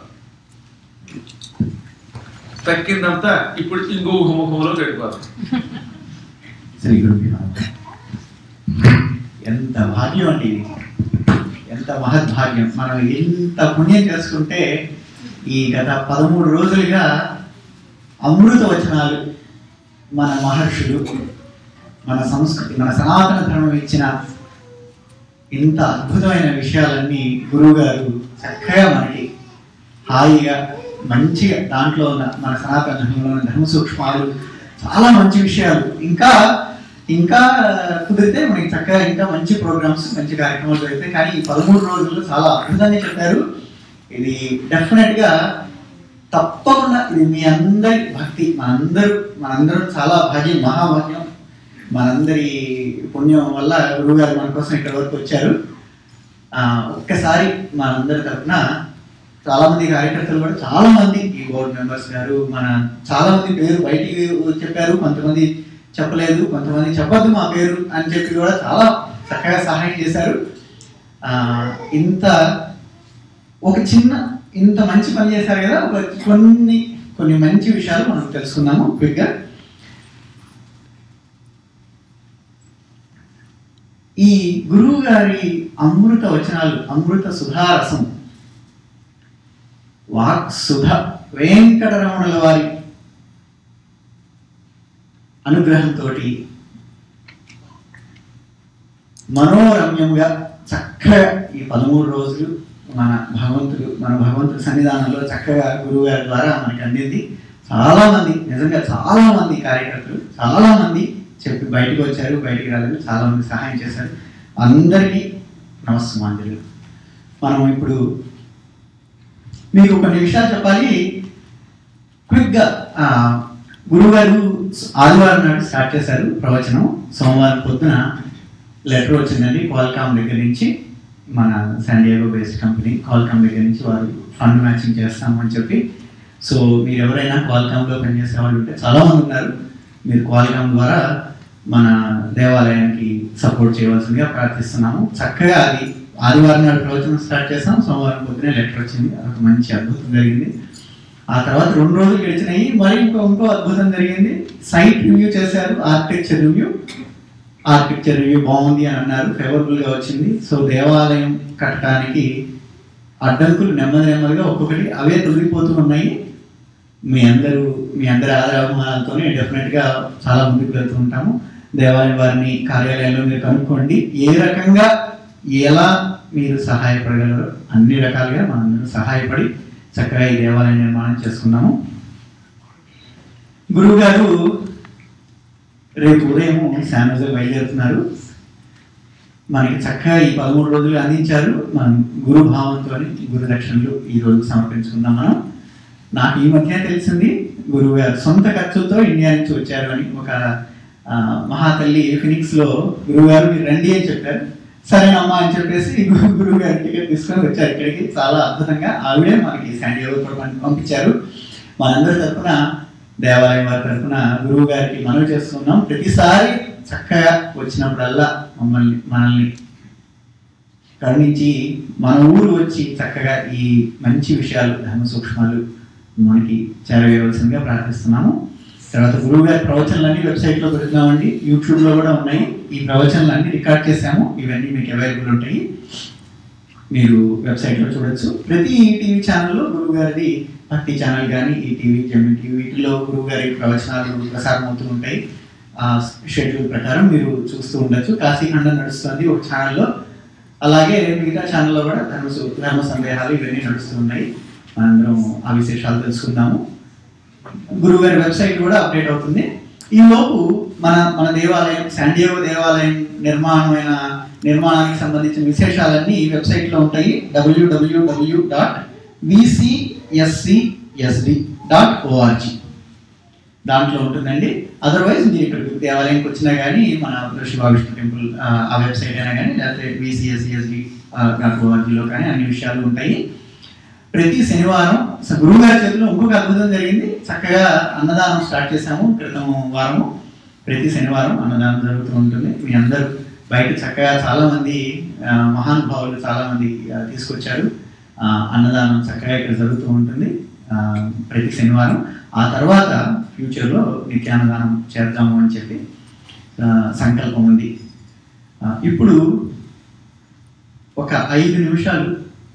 తక్కిందంతా ఇప్పుడు ఇంకో ముఖంలో గడిపోతాం శ్రీ గురుభ్యో నమః. ఎంత భాగ్యం అండి ఇది ఎంత మహద్భాగ్యం మనం ఎంత పుణ్యం చేసుకుంటే ఈ గత పదమూడు రోజులుగా అమృత వచనాలు మన మహర్షులు మన సంస్కృతి మన సనాతన ధర్మం ఇచ్చిన ఇంత అద్భుతమైన విషయాలన్నీ గురువు గారు చక్కగా మనకి హాయిగా మంచిగా దాంట్లో ఉన్న మన సనాతన ధర్మంలో ఉన్న ధర్మ సూక్ష్మాలు చాలా మంచి విషయాలు ఇంకా ఇంకా కుదిరితే మనకి చక్కగా ఇంకా మంచి ప్రోగ్రామ్స్ మంచి కార్యక్రమాలు జరుగుతాయి కానీ ఈ పదమూడు రోజుల్లో చాలా అద్భుతంగా చెప్పారు ఇది డెఫినెట్ గా తప్పకుండా ఇది మీ అందరి భక్తి మనందరూ మనందరం చాలా భాగ్యం మహాభాగ్యం మనందరి పుణ్యం వల్ల గురువు గారు మన కోసం ఇక్కడ వరకు వచ్చారు ఆ, ఒక్కసారి మనందరి తరఫున చాలా మంది కార్యకర్తలు కూడా చాలా మంది ఈ బోర్డు మెంబర్స్ గారు మన చాలా మంది పేరు బయటికి చెప్పారు కొంతమంది చెప్పలేదు కొంతమంది చెప్పొద్దు మా పేరు అని చెప్పి కూడా చాలా చక్కగా సహాయం చేశారు ఆ, ఇంత ఒక చిన్న ఇంత మంచి పని చేశారు కదా ఒక కొన్ని కొన్ని మంచి విషయాలు మనం తెలుసుకుందాము క్విక్గా ఈ గురువు గారి అమృత వచనాలు అమృత సుధారసం వాక్ సుధ వెంకటరమణుల వారి అనుగ్రహంతో మనోరమ్యంగా చక్కగా ఈ పదమూడు రోజులు మన భగవంతుడు మన భగవంతుడి సన్నిధానంలో చక్కగా గురువు గారి ద్వారా మనకి అందింది చాలా మంది నిజంగా చాలా మంది కార్యకర్తలు చాలా మంది చెప్పి బయటకు వచ్చారు బయటికి రాలేదు చాలా మంది సహాయం చేశారు అందరికీ నమస్మాంజలు మనం ఇప్పుడు మీకు కొన్ని విషయాలు చెప్పాలి క్విక్గా ఆ, గురువుగారు ఆదివారం నాడు స్టార్ట్ చేశారు ప్రవచనం సోమవారం పొద్దున లెటర్ వచ్చిందండి కాల్కామ్ దగ్గర నుంచి మన శాండియాగో బేస్డ్ కంపెనీ కాల్కామ్ దగ్గర నుంచి వారు ఫండ్ మ్యాచింగ్ చేస్తాము అని చెప్పి సో మీరు ఎవరైనా కాల్కామ్లో పనిచేసే వాళ్ళు ఉంటే చాలా మంది ఉన్నారు మీరు కాల్కామ్ ద్వారా మన దేవాలయానికి సపోర్ట్ చేయవలసిందిగా ప్రార్థిస్తున్నాము చక్కగా అది ఆదివారం నాడు ప్రవచనం స్టార్ట్ చేస్తాం సోమవారం పొద్దునే లెటర్ వచ్చింది అదొక మంచి అద్భుతం జరిగింది ఆ తర్వాత రెండు రోజులు గడిచినాయి మరి ఇంకో ఇంకో అద్భుతం జరిగింది సైట్ రివ్యూ చేశారు ఆర్కిటెక్చర్ రివ్యూ ఆర్కిటెక్చర్ రివ్యూ బాగుంది అని అన్నారు ఫేవరబుల్ గా వచ్చింది సో దేవాలయం కట్టడానికి అడ్డంకులు నెమ్మది నెమ్మదిగా ఒక్కొక్కటి అవే తొలగిపోతూ ఉన్నాయి మీ అందరూ మీ అందరి ఆదరాభిమానాలతో డెఫినెట్ గా చాలా ముందుకు వెళ్తూ ఉంటాము దేవాలయం వారిని కార్యాలయంలో మీరు కనుక్కోండి ఏ రకంగా ఎలా మీరు సహాయపడగలరో అన్ని రకాలుగా మనందరం సహాయపడి చక్కగా ఈ దేవాలయం నిర్మాణం చేసుకున్నాము గురువు గారు రేపు ఉదయం శానోజే బయలుదేరుతున్నారు మనకి చక్కగా ఈ పదమూడు రోజులు అందించారు మనం గురు భావంతో గురు దక్షిణలు ఈ రోజు సమర్పించుకుందాం మనం నాకు ఈ మధ్య తెలిసింది గురువు గారు సొంత ఖర్చులతో ఇండియా నుంచి వచ్చారు అని ఒక ఆ, మహాతల్లి ఫినిక్స్ లో గురువు గారు మీరు రండి అని చెప్పారు సరేనమ్మా అని చెప్పేసి గురు- గురువు గారి టికెట్ తీసుకొని వచ్చారు ఇక్కడికి చాలా అద్భుతంగా ఆవిడే మనకి శాండియాగో కూడా మనకి పంపించారు మనందరి తరఫున దేవాలయం వారి తరఫున గురువు గారికి మనవి చేస్తున్నాం ప్రతిసారి చక్కగా వచ్చినప్పుడల్లా మమ్మల్ని మనల్ని కరుణించి మన ఊరు వచ్చి చక్కగా ఈ మంచి విషయాలు ధర్మ సూక్ష్మాలు మనకి చేరవేయవలసిందిగా ప్రార్థిస్తున్నాము తర్వాత గురువు గారి ప్రవచనలన్నీ వెబ్సైట్ లో పెడుతున్నామండి యూట్యూబ్ లో కూడా ఉన్నాయి ఈ ప్రవచనలన్నీ రికార్డ్ చేసాము ఇవన్నీ మీకు అవైలబుల్ ఉంటాయి మీరు వెబ్సైట్ లో చూడొచ్చు ప్రతి టీవీ ఛానల్లో గురువు గారిది భక్తి ఛానల్ కానీ ఈ టీవీ జమిన్ టీవీ వీటిలో గురువు గారి ప్రవచనాలు ప్రసారం అవుతూ ఉంటాయి ఆ షెడ్యూల్ ప్రకారం మీరు చూస్తూ ఉండొచ్చు కాశీఖండం నడుస్తుంది ఒక ఛానల్లో అలాగే మిగతా ఛానల్లో కూడా ధర్మ సు- ధర్మ సందేహాలు ఇవన్నీ నడుస్తూ ఉన్నాయి మనందరం ఆ విశేషాలు తెలుసుకుందాము గురువు గారి వెబ్సైట్ కూడా అప్డేట్ అవుతుంది ఈ లోపు మన మన దేవాలయం శాండియాగో దేవాలయం నిర్మాణమైన నిర్మాణానికి సంబంధించిన విశేషాలన్నీ ఈ వెబ్సైట్ లో ఉంటాయి WWW dot VCSCSD dot ORG దాంట్లో ఉంటుందండి అదర్వైజ్ మీరు ఇక్కడికి దేవాలయంకి వచ్చినా కానీ మన శివ విష్ణు టెంపుల్ ఆ, ఆ వెబ్సైట్ అయినా కానీ లేకపోతే విసిఎస్సిఎస్డి డాట్ ఓఆర్జీలో కానీ అన్ని విషయాలు ఉంటాయి ప్రతి శనివారం స- గురువు గారి చేతిలో ఇంకొక అద్భుతం జరిగింది చక్కగా అన్నదానం స్టార్ట్ చేశాము క్రితం వారము ప్రతి శనివారం అన్నదానం జరుగుతూ ఉంటుంది మీ అందరూ బయట చక్కగా చాలా మంది ఆ, మహానుభావులు చాలా మంది ఆ, తీసుకొచ్చారు ఆ, అన్నదానం చక్కగా ఇక్కడ జరుగుతూ ఉంటుంది ఆ, ప్రతి శనివారం ఆ తర్వాత ఫ్యూచర్లో నిత్యాన్నదానం చేద్దాము అని చెప్పి ఆ, సంకల్పం ఉంది ఆ, ఇప్పుడు ఒక ఐదు నిమిషాలు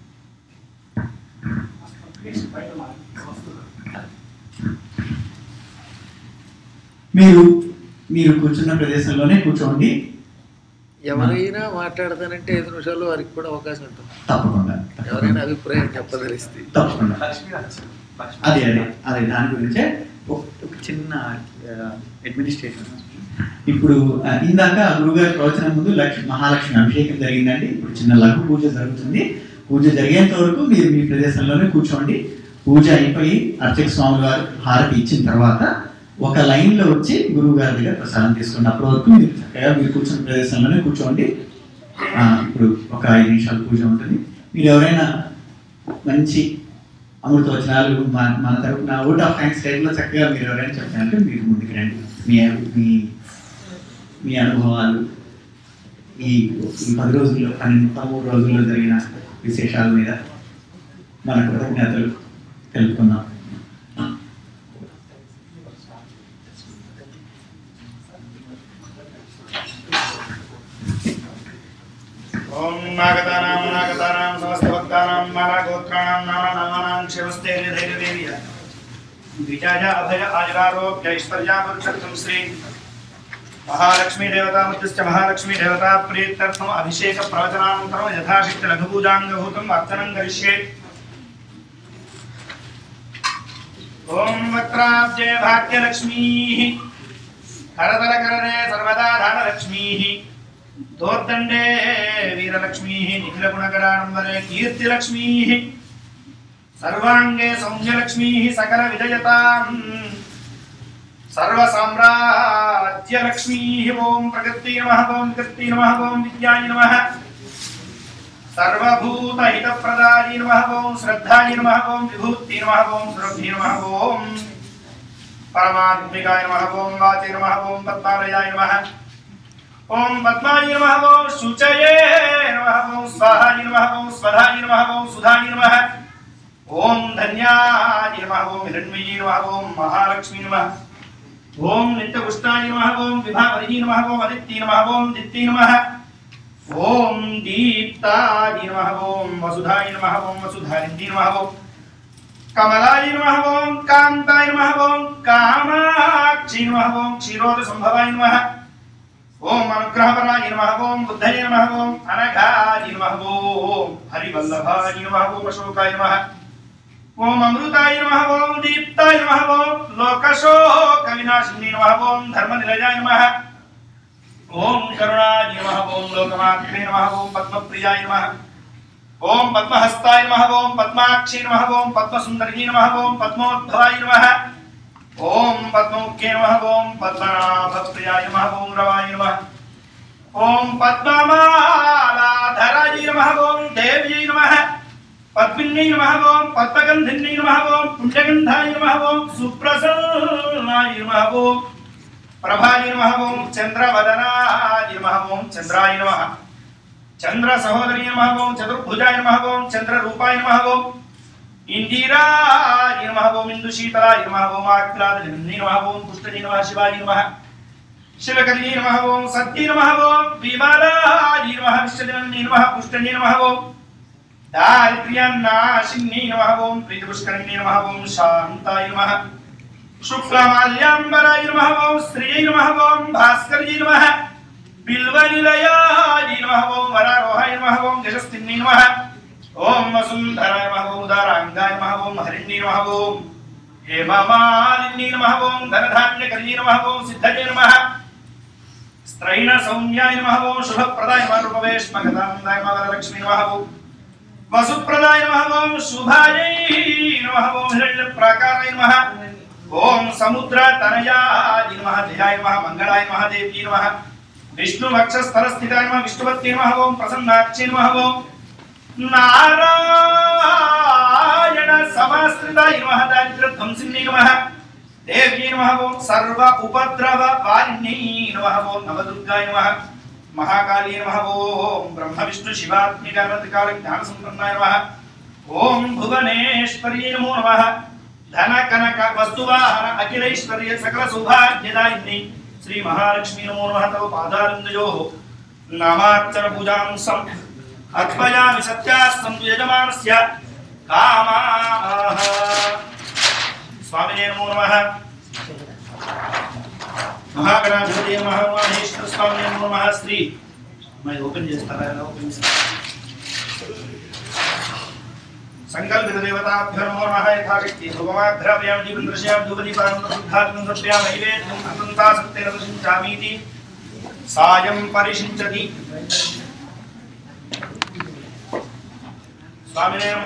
మీరు మీరు కూర్చున్న ప్రదేశంలోనే కూర్చోండి ఎవరైనా మాట్లాడతానంటే ఐదు నిమిషాలు వారికి కూడా అవకాశం ఉంటుంది తప్పకుండా ఎవరైనా అభిప్రాయం చెప్పదలిస్తే తప్పకుండా అదే అదే అదే దాని గురించే ఒక ఒక చిన్న అడ్మినిస్ట్రేషన్ ఇప్పుడు ఆ, ఇందాక గురుగారి ప్రవచనం ముందు లక్ష్మి మహాలక్ష్మి అభిషేకం జరిగిందండి ఇప్పుడు చిన్న లఘు పూజ జరుగుతుంది పూజ జరిగేంత వరకు మీరు మీ ప్రదేశంలోనే కూర్చోండి పూజ అయిపోయి అర్చక స్వామి వారు హారతి ఇచ్చిన తర్వాత ఒక లైన్ లో వచ్చి గురువు గారి దగ్గర ప్రసాదం తీసుకోండి అప్పటి వరకు మీరు చక్కగా మీరు కూర్చున్న ప్రదేశంలోనే కూర్చోండి ఆ, ఇప్పుడు ఒక ఐదు నిమిషాలు పూజ ఉంటుంది మీరు ఎవరైనా మంచి అమృత వచనాలు మన మన తరపున అవుట్ ఆఫ్ థ్యాంక్స్ టైంలో చక్కగా మీరు ఎవరైనా చెప్పారంటే మీరు ముందుకు రండి మీ మీ మీ అనుభవాలు ఈ ఈ పది రోజుల్లో పన్నెండు పదమూడు రోజుల్లో జరిగిన విశేషాల మీద మన కృతజ్ఞతలు తెలుపుకుందాం ఓం నాగతానాం నాగతానాం సమస్తభక్తానాం నానాగోత్రాణాం నానానామానాం శివస్తే ధైర్యదేవియ విజయ అభయ ఆయురారోగ్య ఐశ్వర్యాపరుషత్వం శ్రీ మహాలక్ష్మీ దేవతా మధ్యస్థ మహాలక్ష్మీ దేవతా ప్రీత్యర్థం అభిషేక ప్రవచనానంతరం యథాశక్తి లఘుపూజాంగభూతం అర్చనం కరిష్యే ఓం వక్రాబ్జే భాగ్యలక్ష్మీ కరతలకరనే సర్వదా ధనలక్ష్మీ దోర్దండే వీరలక్ష్మీ నిఖిలగుణగరాడంబరే కీర్తిలక్ష్మీ సర్వాంగే సౌమ్యలక్ష్మీ సకల విజయతాం సర్వసామ్రాజ్యలక్ష్మీ ఓం ప్రకృతి నమ ఓం కృతి నమ ఓం విద్యాయ నమ సర్వభూతహితప్రదాయ నమ ఓం శ్రద్ధాయ నమ ఓం విభూతి నమ ఓం సురభి నమ ఓం పరమాత్మికాయ నమ ఓం వాచే నమ ఓం పద్మాలయాయ నమ ఓం పద్మాయ నమ ఓం శుచయే నమ ఓం స్వాహాయ నమ ఓం స్వధాయ నమ ఓం సుధాయ నమ ఓం ధన్యాయ నమ ఓం హిరణ్మయీ నమ ఓం మహాలక్ష్మీ నమ ఓం నిత్యపుష్టాయ నమ ఓం విభావరీ నమ ఓం అదిత్య నమ ఓం దిత్య నమ ఓం దీప్తాయ నమ ఓం వసుధాయ నమ ఓం వసుధారింది నమ ఓం కమలాయ నమ ఓం కాంతాయ నమ ఓం కామాక్షి నమ ఓం క్షీరోద సంభవాయ నమ ఓం అనుగ్రహపరాయ నమ ఓం బుద్ధయ నమ ఓం అనఘాయ నమ ఓం హరివల్లభాయ నమ ఓం అశోకాయ నమ ఓం అమృతాయ నమ ఓం దీప్తాయ నమ ఓం లోకశోక వినాశిని నమ ఓం ధర్మనిలయాయ నమ ఓం కరుణాయ నమ ఓం లోకమాత్రే నమ ఓం పద్మప్రియాయ నమ ఓం పద్మహస్తాయ నమ ఓం పద్మాక్షి నమ ఓం పద్మసుందరీ నమ ఓం పద్మోద్భవాయ నమ ఓం పద్మముఖ్యే నమ ఓం పద్మనాభప్రియాయ నమ ఓం రవాయ నమ ఓం పద్మమాలాధరాయ నమ ఓం దేవ్యై నమ పద్మిన్యై నమ ఓం పద్మగంధిన్యై నమ ఓం పుణ్యగంధాయ నమ ఓం సుప్రసన్నాయ నమ ఓం ప్రభాయ నమ ఓం చంద్రవదనాయ నమ ఓం చంద్రాయ నమ చంద్ర సహోదరి నమ ఓం చతుర్భుజాయ నమ ఓం చంద్రరూపాయ నమ ఓం ఇందిరాయ నమ ఓం ఇందు శీతలాయ నమ ఓం ఆక్లాదలిని నమ ఓం పుష్టజీ నమ శివాయ నమ శివకర్యై నమ ఓం సత్యై నమ ఓం విమలాయ నమ విశ్వజనని నమ పుష్టజీ నమ ఓం దారిద్ర్యనాశిని నమ ఓం ప్రీతిపుష్కరిణి నమ ఓం శాంతాయ నమ శుక్లమాల్యాంబరాయ నమ ఓం శ్రీయై నమ ఓం భాస్కర్యై నమ బిల్వనిలయాయ నమ ఓం వరారోహాయ నమ ఓం యశస్తిని నమ ఓం వసుంధరాయ నమ ఓం ఉదారాంగాయ నమ ఓం హరిణ్యై నమ ఓం హేమమాలిన్యై నమ ఓం ధనధాన్యకర్యై నమ ఓం సిద్ధజై నమ స్త్రైణ సౌమ్యాయ నమ ఓం శుభప్రదాయ నమ రూపవేష్మగతానందాయ నమ వరలక్ష్మీ నమ ఓం వసుప్రదాయ నమ ఓం శుభాయై నమ ఓం హిరణ్య ప్రాకారాయ నమ ఓం సముద్ర తనయాయ నమ జయాయ నమ మంగళాయ నమ దేవ్యై నమ విష్ణు వక్షస్థల స్థితాయ నమ విష్ణువత్యై నమ ఓం ప్రసన్నాక్షి నమ ఓం నారాయణ సమాశ్రితాయ నమ దారిద్ర్య ధ్వంసిన్యై నమ దేవ్యై నమ నమః ఓం సర్వ ఉపద్రవ వారిణ్యై నమః ఓం నవదుర్గాయ నమః మహాకాళీ నమః ఓం బ్రహ్మ విష్ణు శివాత్మిక కాల జ్ఞాన సంపన్నాయ నమః ఓం భువనేశ్వర్యై నమో నమః ధన కనక వస్తువాహన అఖిలైశ్వర్య సకల సౌభాగ్యదాయిని శ్రీ మహాలక్ష్మీ నమో నమః తవ పాదారందయో నామార్చన పూజాం సం అర్పయామి సత్యాస్తం యజమానస్య కామాః స్వామినే నమో నమః మహాగణాధిపతి నమః మహేశ్వర స్వామి నమో నమః శ్రీ మరి ఓపెన్ చేస్తారా ఎలా ఓపెన్ చేస్తారా సంకల్పిత దేవతాభ్యో నమో నమః యథాశక్తి భగవాగ్రవ్యాం దీపంద్రశ్యాం ధూపదీపానం శుద్ధాత్మం సత్యాం నైవేద్యం అనంతా సత్యేన దర్శించామీతి సాయం పరిశించతి స్వామినే